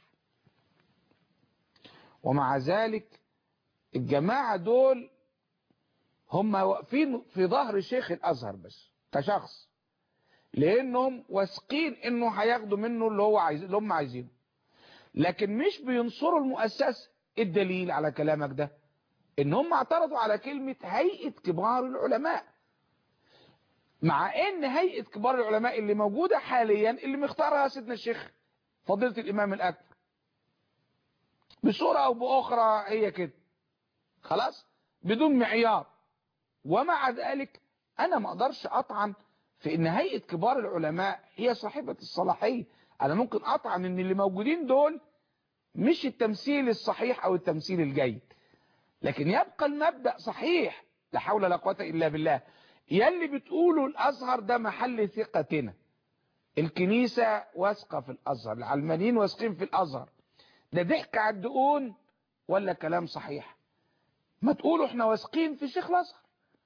ومع ذلك الجماعة دول هم واقفين في ظهر شيخ الازهر بس كشخص لانهم واثقين انه هياخدوا منه اللي هو عايز اللي هم عايزينه لكن مش بينصروا المؤسسه الدليل على كلامك ده ان هم اعترضوا على كلمه هيئه كبار العلماء مع ان هيئه كبار العلماء اللي موجوده حاليا اللي مختارها سيدنا الشيخ فضيله الامام الاكبر بصوره او باخرى هي كده خلاص بدون معيار ومع ذلك انا ما اقدرش اطعن في ان هيئة كبار العلماء هي صاحبة الصلاحية انا ممكن اطعن ان اللي موجودين دول مش التمثيل الصحيح او التمثيل الجيد لكن يبقى المبدأ صحيح لا حول ولا قوة الا بالله يلي بتقولوا الازهر ده محل ثقتنا الكنيسة واثقة في الازهر العلمانيين واثقين في الازهر ده ضحك على الدقون ولا كلام صحيح ما تقولوا احنا واثقين في شيخ الازهر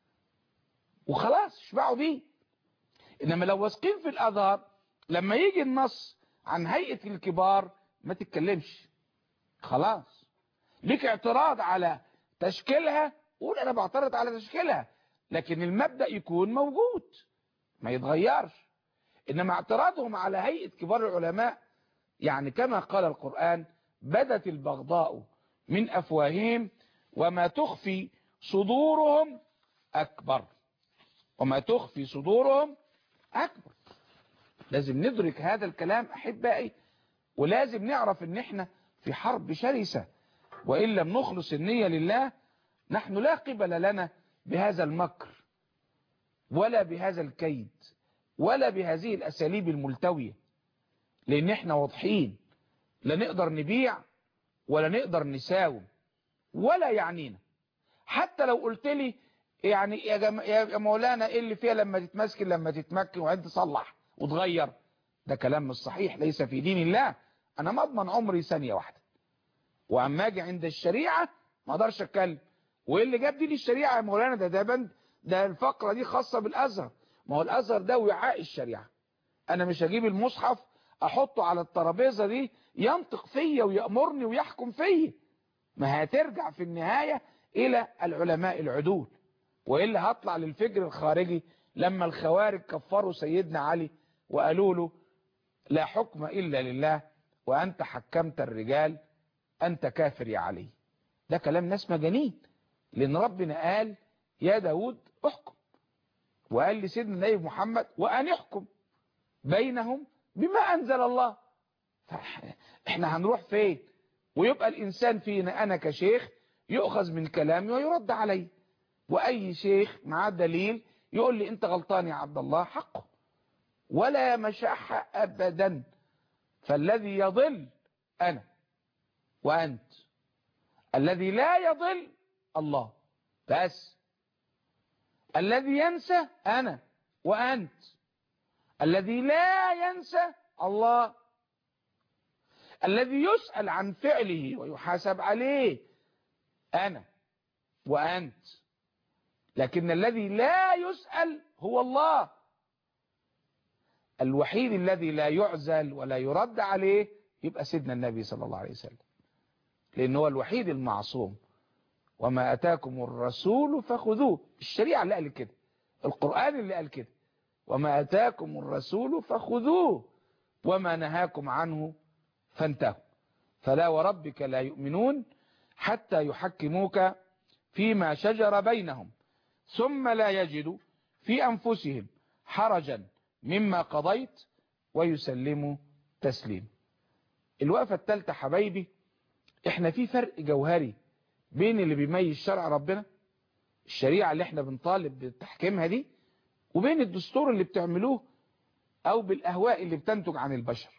وخلاص اشبعوا بيه انما لو واثقين في الازهر لما يجي النص عن هيئة الكبار ما تتكلمش خلاص ليك اعتراض على تشكيلها قول انا بعترض على تشكيلها لكن المبدأ يكون موجود ما يتغيرش انما اعتراضهم على هيئة كبار العلماء يعني كما قال القرآن بدت البغضاء من افواههم وما تخفي صدورهم اكبر وما تخفي صدورهم أكبر لازم ندرك هذا الكلام أحبائي ولازم نعرف ان احنا في حرب شرسة وإن لم نخلص النية لله نحن لا قبل لنا بهذا المكر ولا بهذا الكيد ولا بهذه الأساليب الملتوية لأن احنا واضحين لا نقدر نبيع ولا نقدر نساوم ولا يعنينا حتى لو قلت لي يعني يا, جم... يا مولانا ايه اللي فيها لما تتمسكن لما تتمكن وانت تصلح وتغير ده كلام مش صحيح ليس في دين الله انا ما اضمن عمري ثانيه واحده واما اجي عند الشريعه ما اقدرش اتكلم وايه اللي جاب دي للشريعه يا مولانا ده ده بند ده الفقره دي خاصه بالازهر ما هو الازهر ده وعاء الشريعه انا مش هجيب المصحف احطه على الترابيزه دي ينطق فيا ويامرني ويحكم فيا ما هترجع في النهايه الى العلماء العدول وإلا هطلع للفجر الخارجي لما الخوارج كفروا سيدنا علي وقالوا له لا حكم إلا لله وأنت حكمت الرجال أنت كافر يا علي ده كلام ناس مجانين لأن ربنا قال يا داود احكم وقال لسيدنا النبي محمد وأن يحكم بينهم بما أنزل الله احنا هنروح فين ويبقى الإنسان فينا أنا كشيخ يؤخذ من كلامي ويرد عليه وأي شيخ معاه دليل يقول لي أنت غلطان يا عبد الله حقه ولا مشاحة أبدا فالذي يضل أنا وأنت الذي لا يضل الله بس الذي ينسى أنا وأنت الذي لا ينسى الله الذي يسأل عن فعله ويحاسب عليه أنا وأنت لكن الذي لا يسأل هو الله الوحيد الذي لا يعزل ولا يرد عليه يبقى سيدنا النبي صلى الله عليه وسلم لأنه هو الوحيد المعصوم وما أتاكم الرسول فخذوه الشريعة اللي قال كده القرآن اللي قال كده وما أتاكم الرسول فخذوه وما نهاكم عنه فانتهوا فلا وربك لا يؤمنون حتى يحكموك فيما شجر بينهم ثم لا يجدوا في أنفسهم حرجا مما قضيت ويسلموا تسليم الوقفة الثالثة حبايبي احنا في فرق جوهري بين اللي بيميز شرع ربنا الشريعة اللي احنا بنطالب بتحكيمها دي وبين الدستور اللي بتعملوه او بالاهواء اللي بتنتج عن البشر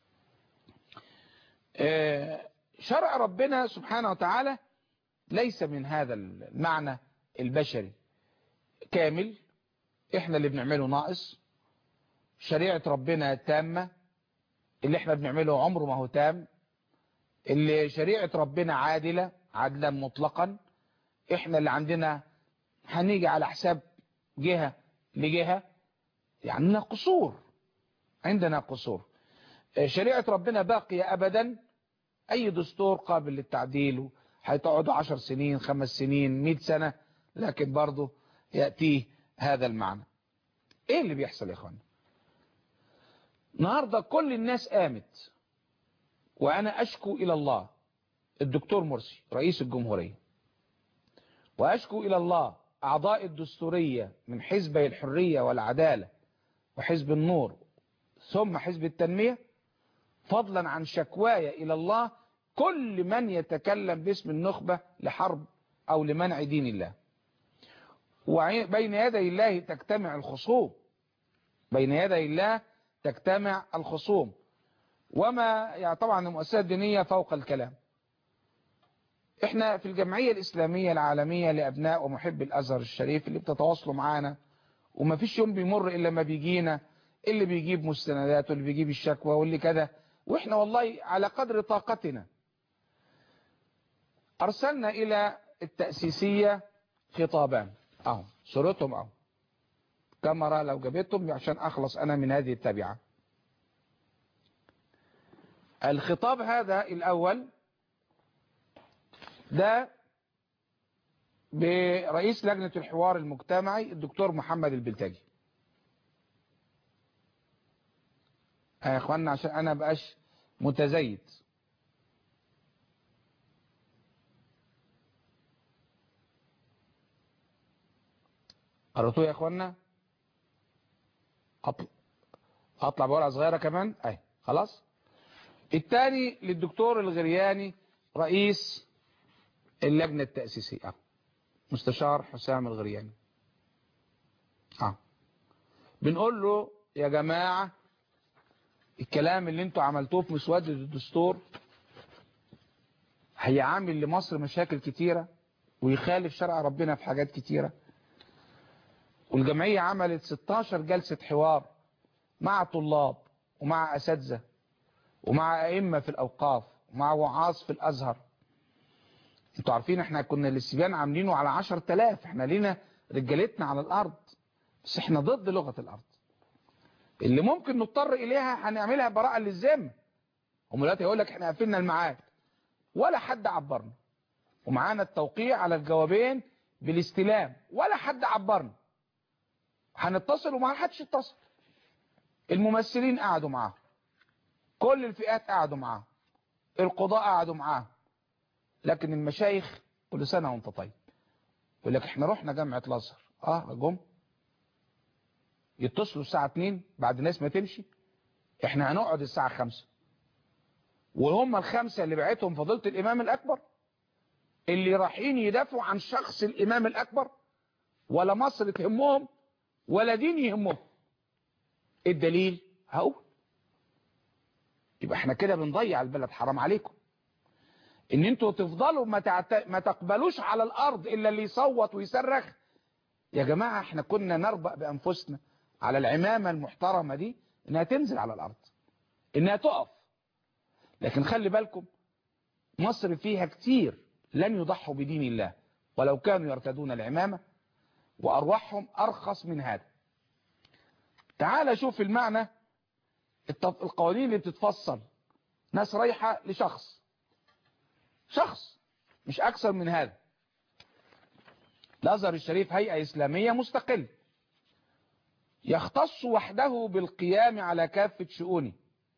شرع ربنا سبحانه وتعالى ليس من هذا المعنى البشري كامل احنا اللي بنعمله ناقص شريعة ربنا تامة اللي احنا بنعمله عمره ما هو تام اللي شريعة ربنا عادلة عدلا مطلقا احنا اللي عندنا هنيجي على حساب جهة لجهة يعني عندنا قصور عندنا قصور شريعة ربنا باقية ابدا اي دستور قابل للتعديل هيتقعدوا عشر سنين خمس سنين مئة سنة لكن برضه يأتيه هذا المعنى ايه اللي بيحصل يا اخوانا النهاردة كل الناس قامت وانا اشكو الى الله الدكتور مرسي رئيس الجمهورية واشكو الى الله اعضاء الدستورية من حزبي الحرية والعدالة وحزب النور ثم حزب التنمية فضلا عن شكواي الى الله كل من يتكلم باسم النخبة لحرب او لمنع دين الله وبين يدي الله تجتمع الخصوم بين يدي الله تجتمع الخصوم وما يعني طبعا المؤسسات الدينية فوق الكلام احنا في الجمعية الإسلامية العالمية لأبناء ومحب الأزهر الشريف اللي بتتواصلوا معانا وما فيش يوم بيمر إلا ما بيجينا اللي بيجيب مستندات واللي بيجيب الشكوى واللي كذا واحنا والله على قدر طاقتنا أرسلنا إلى التأسيسية خطابان اهو صورتهم اهو كاميرا لو جابتهم عشان اخلص انا من هذه التبعة الخطاب هذا الاول ده برئيس لجنة الحوار المجتمعي الدكتور محمد البلتاجي يا اخوانا عشان انا بقاش متزيد قرأتوه يا اخوانا اطلع اطلع بورقه صغيره كمان اهي خلاص الثاني للدكتور الغرياني رئيس اللجنه التاسيسيه اه مستشار حسام الغرياني اه بنقول له يا جماعه الكلام اللي انتوا عملتوه في مسوده الدستور هيعامل لمصر مشاكل كتيره ويخالف شرع ربنا في حاجات كتيره والجمعية عملت 16 جلسة حوار مع طلاب ومع أساتذة ومع أئمة في الأوقاف ومع وعاظ في الأزهر انتوا عارفين احنا كنا الاستبيان عاملينه على 10000 احنا لينا رجالتنا على الأرض بس احنا ضد لغة الأرض اللي ممكن نضطر إليها هنعملها براءة للذم هم دلوقتي يقول لك احنا قفلنا الميعاد ولا حد عبرنا ومعانا التوقيع على الجوابين بالاستلام ولا حد عبرنا هنتصل وما حدش اتصل الممثلين قعدوا معاه كل الفئات قعدوا معاه القضاء قعدوا معاه لكن المشايخ كل سنة وانت طيب يقول لك احنا رحنا جامعة الازهر اه جم يتصلوا الساعة 2 بعد الناس ما تمشي احنا هنقعد الساعة 5 وهم الخمسة اللي بعتهم فضيلة الامام الاكبر اللي رايحين يدافعوا عن شخص الإمام الأكبر ولا مصر تهمهم ولا دين يهمهم الدليل هقول يبقى احنا كده بنضيع البلد حرام عليكم ان انتوا تفضلوا ما, تعت... ما تقبلوش على الارض الا اللي يصوت ويصرخ يا جماعة احنا كنا نربأ بانفسنا على العمامة المحترمة دي انها تنزل على الارض انها تقف لكن خلي بالكم مصر فيها كتير لن يضحوا بدين الله ولو كانوا يرتدون العمامة وارواحهم ارخص من هذا تعال شوف المعنى التف... القوانين اللي بتتفصل ناس رايحة لشخص شخص مش أكثر من هذا الأزهر الشريف هيئة إسلامية مستقل يختص وحده بالقيام على كافة شؤونه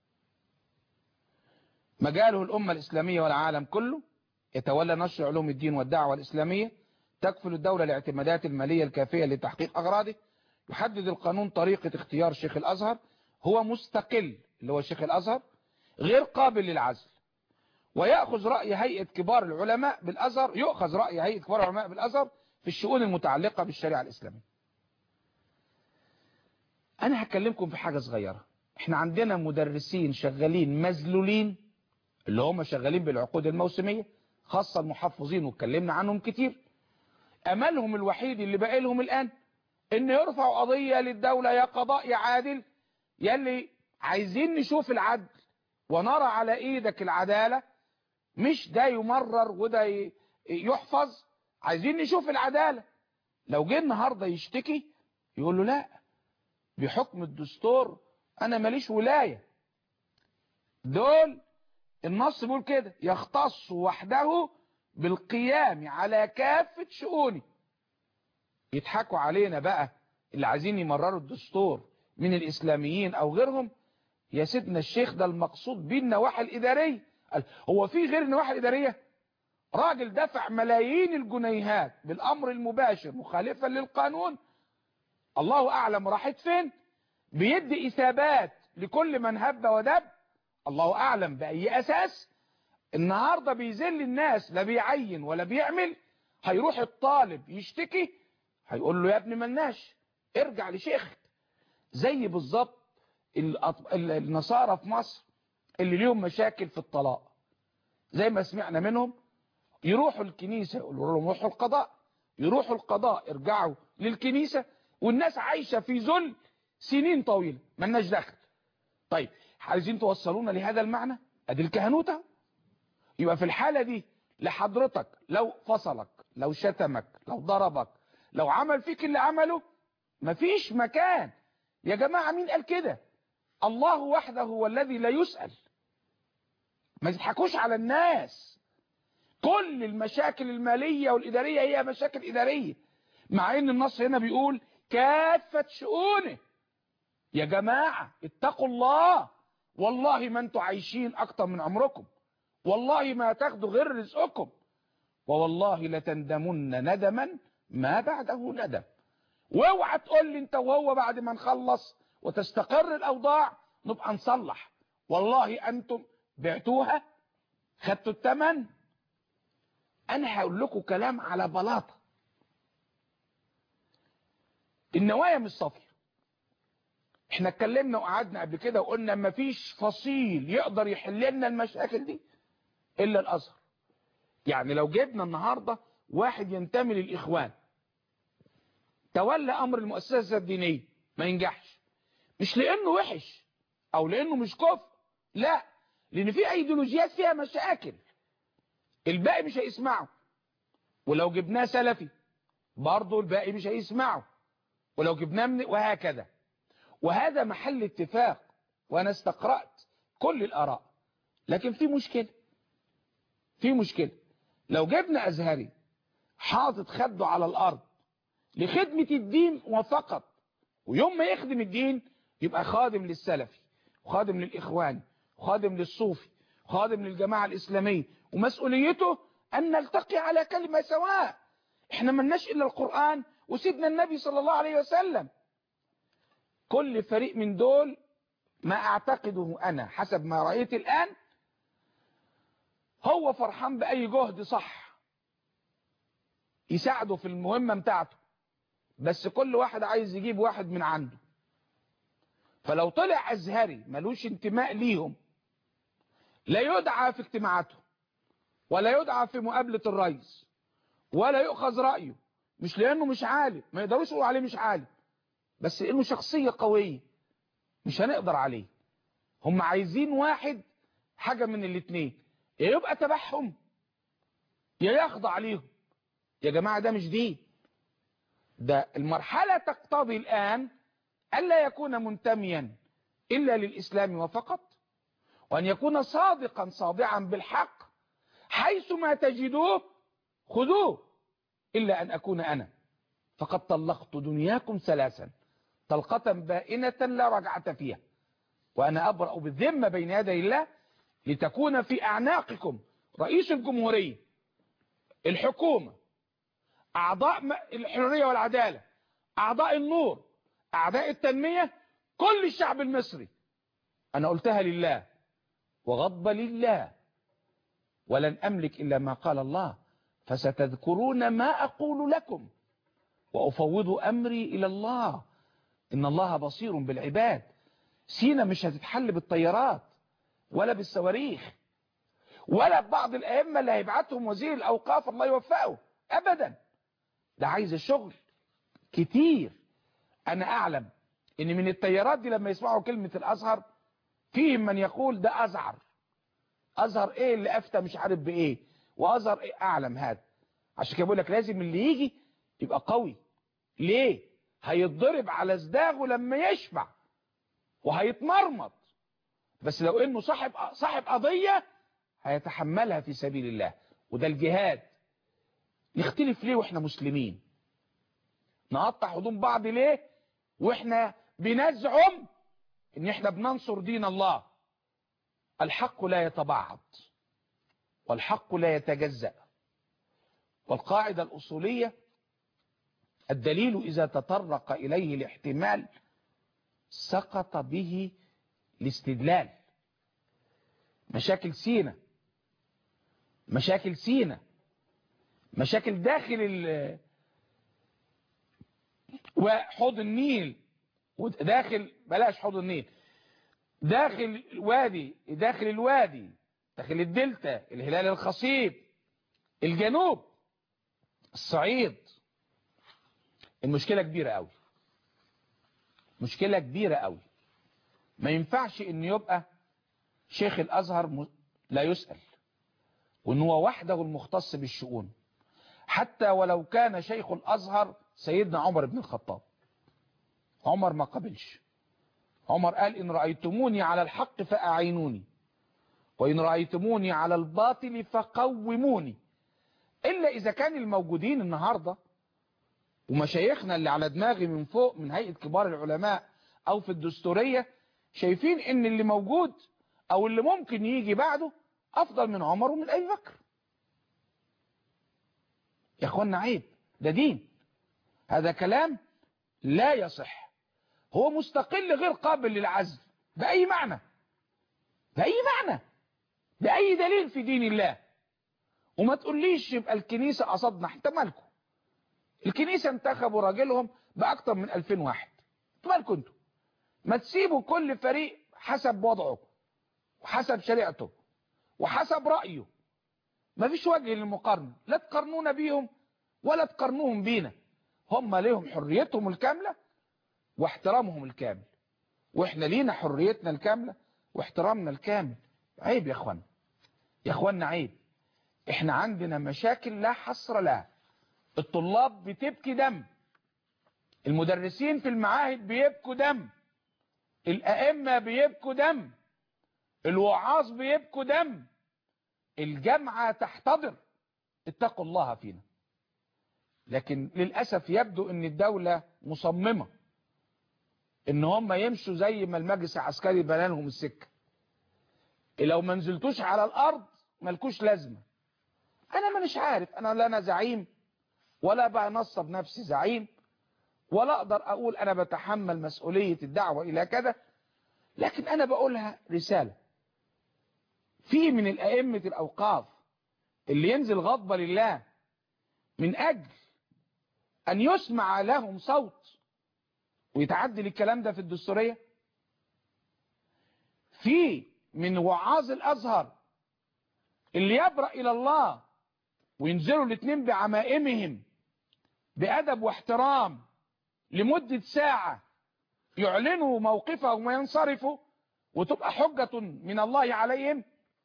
مجاله الأمة الإسلامية والعالم كله يتولى نشر علوم الدين والدعوة الإسلامية تكفل الدولة الاعتمادات المالية الكافية لتحقيق أغراضه يحدد القانون طريقة اختيار شيخ الأزهر هو مستقل اللي هو شيخ الأزهر غير قابل للعزل ويأخذ رأي هيئة كبار العلماء بالأزهر يؤخذ رأي هيئة كبار العلماء بالأزهر في الشؤون المتعلقة بالشريعة الإسلامية أنا هكلمكم في حاجة صغيرة احنا عندنا مدرسين شغالين مذلولين اللي هم شغالين بالعقود الموسمية خاصة المحفظين واتكلمنا عنهم كتير أملهم الوحيد اللي باقي لهم الآن ان يرفعوا قضية للدولة يا قضاء يا عادل يلي عايزين نشوف العدل ونرى على ايدك العدالة مش ده يمرر وده يحفظ عايزين نشوف العدالة لو جه النهاردة يشتكي يقول له لا بحكم الدستور انا ماليش ولاية دول النص بيقول كده يختص وحده بالقيام على كافة شؤونه يضحكوا علينا بقى اللي عايزين يمرروا الدستور من الإسلاميين أو غيرهم يا سيدنا الشيخ ده المقصود بيه النواحي الإدارية قال هو في غير النواحي الإدارية راجل دفع ملايين الجنيهات بالأمر المباشر مخالفا للقانون الله أعلم راحت فين بيدي إثابات لكل من هب ودب الله أعلم بأي أساس النهاردة بيذل الناس لا بيعين ولا بيعمل هيروح الطالب يشتكي هيقول له يا ابني ملناش ارجع لشيخك زي بالظبط النصارى في مصر اللي ليهم مشاكل في الطلاق زي ما سمعنا منهم يروحوا الكنيسة يقولوا لهم روحوا القضاء يروحوا القضاء ارجعوا للكنيسة والناس عايشة في ذل سنين طويلة ملناش دخل طيب عايزين توصلونا لهذا المعنى ادي الكهنوتة يبقى في الحالة دي لحضرتك لو فصلك لو شتمك لو ضربك لو عمل فيك اللي عمله مفيش مكان يا جماعة مين قال كده الله وحده هو الذي لا يسأل ما تضحكوش على الناس كل المشاكل المالية والإدارية هي مشاكل إدارية مع ان النص هنا بيقول كافة شؤونه يا جماعة اتقوا الله والله ما انتوا عايشين اكتر من عمركم والله ما تاخدوا غير رزقكم ووالله لتندمن ندما ما بعده ندم واوعى تقول لي انت وهو بعد ما نخلص وتستقر الاوضاع نبقى نصلح والله انتم بعتوها خدتوا الثمن انا هقول لكم كلام على بلاطه النوايا مش صافيه احنا اتكلمنا وقعدنا قبل كده وقلنا مفيش فصيل يقدر يحل لنا المشاكل دي الا الازهر يعني لو جبنا النهارده واحد ينتمي للاخوان تولى امر المؤسسه الدينيه ما ينجحش مش لانه وحش او لانه مش كفر لا لان في ايديولوجيات فيها مشاكل الباقي مش هيسمعه ولو جبناه سلفي برضه الباقي مش هيسمعه ولو جبناه من وهكذا وهذا محل اتفاق وانا استقرأت كل الاراء لكن في مشكلة في مشكلة لو جبنا ازهري حاطط خده على الارض لخدمة الدين وفقط ويوم ما يخدم الدين يبقى خادم للسلفي وخادم للاخوان وخادم للصوفي وخادم للجماعة الاسلامية ومسؤوليته ان نلتقي على كلمة سواء احنا ملناش الا القرآن وسيدنا النبي صلى الله عليه وسلم كل فريق من دول ما اعتقده انا حسب ما رأيت الان هو فرحان باي جهد صح يساعده في المهمة بتاعته بس كل واحد عايز يجيب واحد من عنده فلو طلع أزهري ملوش انتماء ليهم لا يدعى في اجتماعاته ولا يدعى في مقابلة الرئيس ولا يؤخذ رأيه مش لأنه مش عالم ما يقدروش يقولوا عليه مش عالم بس لأنه شخصية قوية مش هنقدر عليه هم عايزين واحد حاجة من الاتنين يا يبقى تبعهم يا يخضع ليهم يا جماعة ده مش دين ده المرحلة تقتضي الآن ألا يكون منتميا إلا للإسلام وفقط وأن يكون صادقا صادعا بالحق حيث ما تجدوه خذوه إلا أن أكون أنا فقد طلقت دنياكم ثلاثا طلقة بائنة لا رجعة فيها وأنا أبرأ بالذمة بين يدي الله لتكون في أعناقكم رئيس الجمهورية الحكومة أعضاء الحرية والعدالة أعضاء النور أعداء التنمية كل الشعب المصري أنا قلتها لله وغضب لله ولن أملك إلا ما قال الله فستذكرون ما أقول لكم وأفوض أمري إلى الله إن الله بصير بالعباد سينا مش هتتحل بالطيارات ولا بالصواريخ ولا ببعض الأئمة اللي هيبعتهم وزير الأوقاف الله يوفقه أبدا ده عايز شغل كتير أنا أعلم إن من الطيارات دي لما يسمعوا كلمة الأزهر فيهم من يقول ده أزعر أزهر إيه اللي أفتى مش عارف بإيه وأزهر إيه أعلم هذا عشان كده بقول لك لازم اللي يجي يبقى قوي ليه هيتضرب على ازداغه لما يشبع وهيتمرمط بس لو انه صاحب صاحب قضية هيتحملها في سبيل الله وده الجهاد نختلف ليه واحنا مسلمين نقطع هدوم بعض ليه واحنا بنزعم ان احنا بننصر دين الله الحق لا يتبعض والحق لا يتجزأ والقاعدة الأصولية الدليل إذا تطرق إليه الاحتمال سقط به الاستدلال مشاكل سينا مشاكل سينا مشاكل داخل ال وحوض النيل داخل بلاش حوض النيل داخل الوادي داخل الوادي داخل الدلتا الهلال الخصيب الجنوب الصعيد المشكلة كبيرة قوي مشكلة كبيرة قوي ما ينفعش ان يبقى شيخ الازهر لا يسأل وان هو وحده المختص بالشؤون حتى ولو كان شيخ الازهر سيدنا عمر بن الخطاب عمر ما قبلش عمر قال ان رأيتموني على الحق فأعينوني وإن رأيتموني على الباطل فقوموني إلا إذا كان الموجودين النهاردة ومشايخنا اللي على دماغي من فوق من هيئة كبار العلماء أو في الدستورية شايفين إن اللي موجود أو اللي ممكن يجي بعده أفضل من عمر ومن أبي بكر يا أخوانا عيب ده دين هذا كلام لا يصح هو مستقل غير قابل للعزل بأي معنى بأي معنى بأي دليل في دين الله وما تقوليش يبقى الكنيسة قصدنا احتمالكم الكنيسة انتخبوا راجلهم بأكتر من 2000 واحد احتمالكم انتوا ما تسيبوا كل فريق حسب وضعه وحسب شريعته وحسب رأيه ما فيش وجه للمقارنة لا تقارنونا بيهم ولا تقارنوهم بينا هم ليهم حريتهم الكاملة واحترامهم الكامل واحنا لينا حريتنا الكاملة واحترامنا الكامل عيب يا اخوانا يا اخوانا عيب احنا عندنا مشاكل لا حصر لها الطلاب بتبكي دم المدرسين في المعاهد بيبكوا دم الائمة بيبكوا دم الوعاظ بيبكوا دم الجامعة تحتضر اتقوا الله فينا لكن للأسف يبدو ان الدولة مصممة ان هم يمشوا زي ما المجلس العسكري بنالهم السكة لو ما نزلتوش على الارض ملكوش لازمة انا مش عارف انا لا انا زعيم ولا بنصب نفسي زعيم ولا اقدر اقول انا بتحمل مسؤولية الدعوة الى كذا لكن انا بقولها رسالة في من الائمة الاوقاف اللي ينزل غضبة لله من أجل أن يسمع لهم صوت ويتعدل الكلام ده في الدستورية في من وعاظ الأزهر اللي يبرأ إلى الله وينزلوا الاثنين بعمائمهم بأدب واحترام لمدة ساعة يعلنوا موقفهم وينصرفوا وتبقى حجة من الله عليهم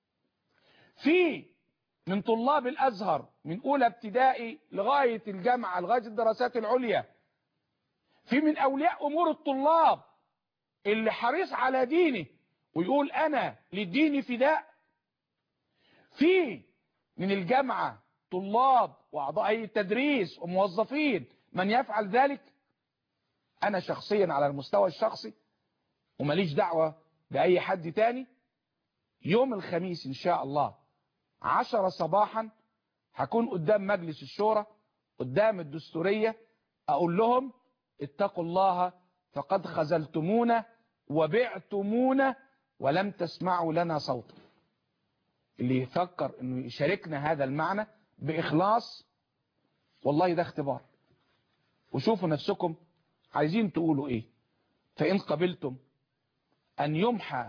في من طلاب الأزهر من أولى ابتدائي لغاية الجامعة لغاية الدراسات العليا في من أولياء أمور الطلاب اللي حريص على دينه ويقول أنا للدين فداء في من الجامعة طلاب وأعضاء هيئة التدريس وموظفين من يفعل ذلك أنا شخصيا على المستوى الشخصي وماليش دعوة بأي حد تاني يوم الخميس إن شاء الله عشرة صباحا هكون قدام مجلس الشورى قدام الدستورية أقول لهم اتقوا الله فقد خذلتمونا وبعتمونا ولم تسمعوا لنا صوتا اللي يفكر انه يشاركنا هذا المعنى بإخلاص والله ده اختبار وشوفوا نفسكم عايزين تقولوا ايه فإن قبلتم أن يمحى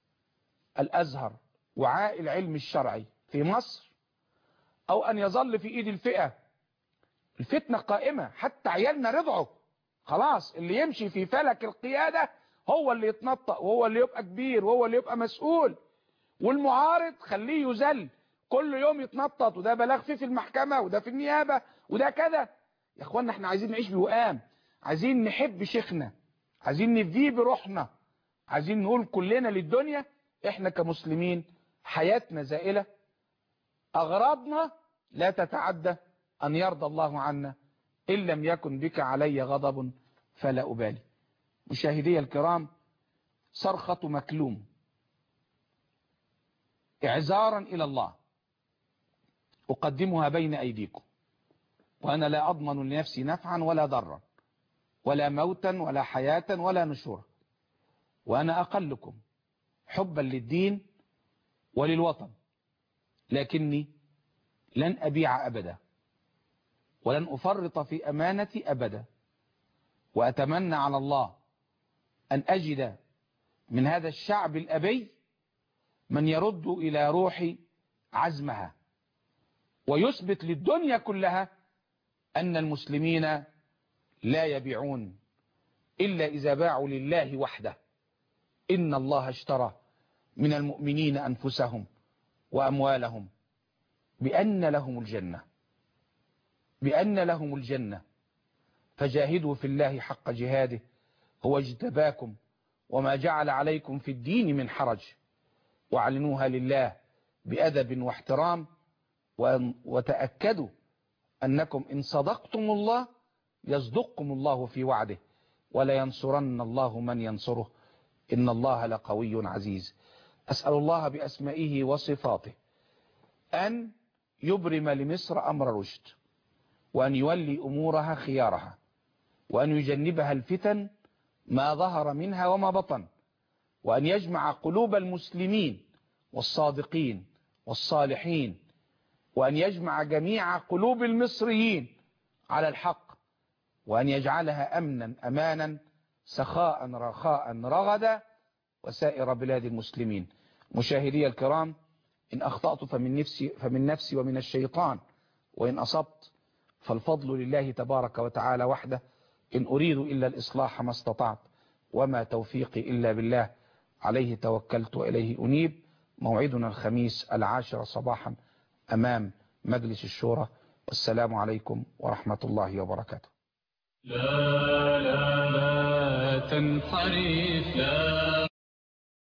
الأزهر وعاء العلم الشرعي في مصر أو أن يظل في إيد الفئة الفتنة قائمة حتى عيالنا رضعوا خلاص اللي يمشي في فلك القيادة هو اللي يتنطق وهو اللي يبقى كبير وهو اللي يبقى مسؤول والمعارض خليه يذل كل يوم يتنطط وده بلاغ فيه في المحكمة وده في النيابة وده كذا يا اخوانا احنا عايزين نعيش بوئام عايزين نحب شيخنا عايزين نفديه بروحنا عايزين نقول كلنا للدنيا احنا كمسلمين حياتنا زائلة اغراضنا لا تتعدى ان يرضى الله عنا ان لم يكن بك علي غضب فلا ابالي مشاهدي الكرام صرخة مكلوم اعذارا الى الله اقدمها بين ايديكم وانا لا اضمن لنفسي نفعا ولا ضرا ولا موتا ولا حياة ولا نشورا وانا اقلكم حبا للدين وللوطن لكني لن ابيع ابدا ولن افرط في امانتي ابدا واتمنى على الله ان اجد من هذا الشعب الابي من يرد الى روحي عزمها ويثبت للدنيا كلها ان المسلمين لا يبيعون الا اذا باعوا لله وحده ان الله اشترى من المؤمنين انفسهم واموالهم بان لهم الجنه بان لهم الجنه فجاهدوا في الله حق جهاده هو اجتباكم وما جعل عليكم في الدين من حرج واعلنوها لله بأدب واحترام وتأكدوا أنكم إن صدقتم الله يصدقكم الله في وعده ولا ينصرن الله من ينصره إن الله لقوي عزيز أسأل الله بأسمائه وصفاته أن يبرم لمصر أمر رشد وأن يولي أمورها خيارها وأن يجنبها الفتن ما ظهر منها وما بطن وأن يجمع قلوب المسلمين والصادقين والصالحين وأن يجمع جميع قلوب المصريين على الحق وأن يجعلها أمنا أمانا سخاء رخاء رغدا وسائر بلاد المسلمين مشاهدي الكرام إن أخطأت فمن نفسي, فمن نفسي ومن الشيطان وإن أصبت فالفضل لله تبارك وتعالى وحده إن أريد إلا الإصلاح ما استطعت وما توفيقي إلا بالله عليه توكلت وإليه أنيب موعدنا الخميس العاشر صباحا أمام مجلس الشورى والسلام عليكم ورحمة الله وبركاته لا لا لا تنحرف لا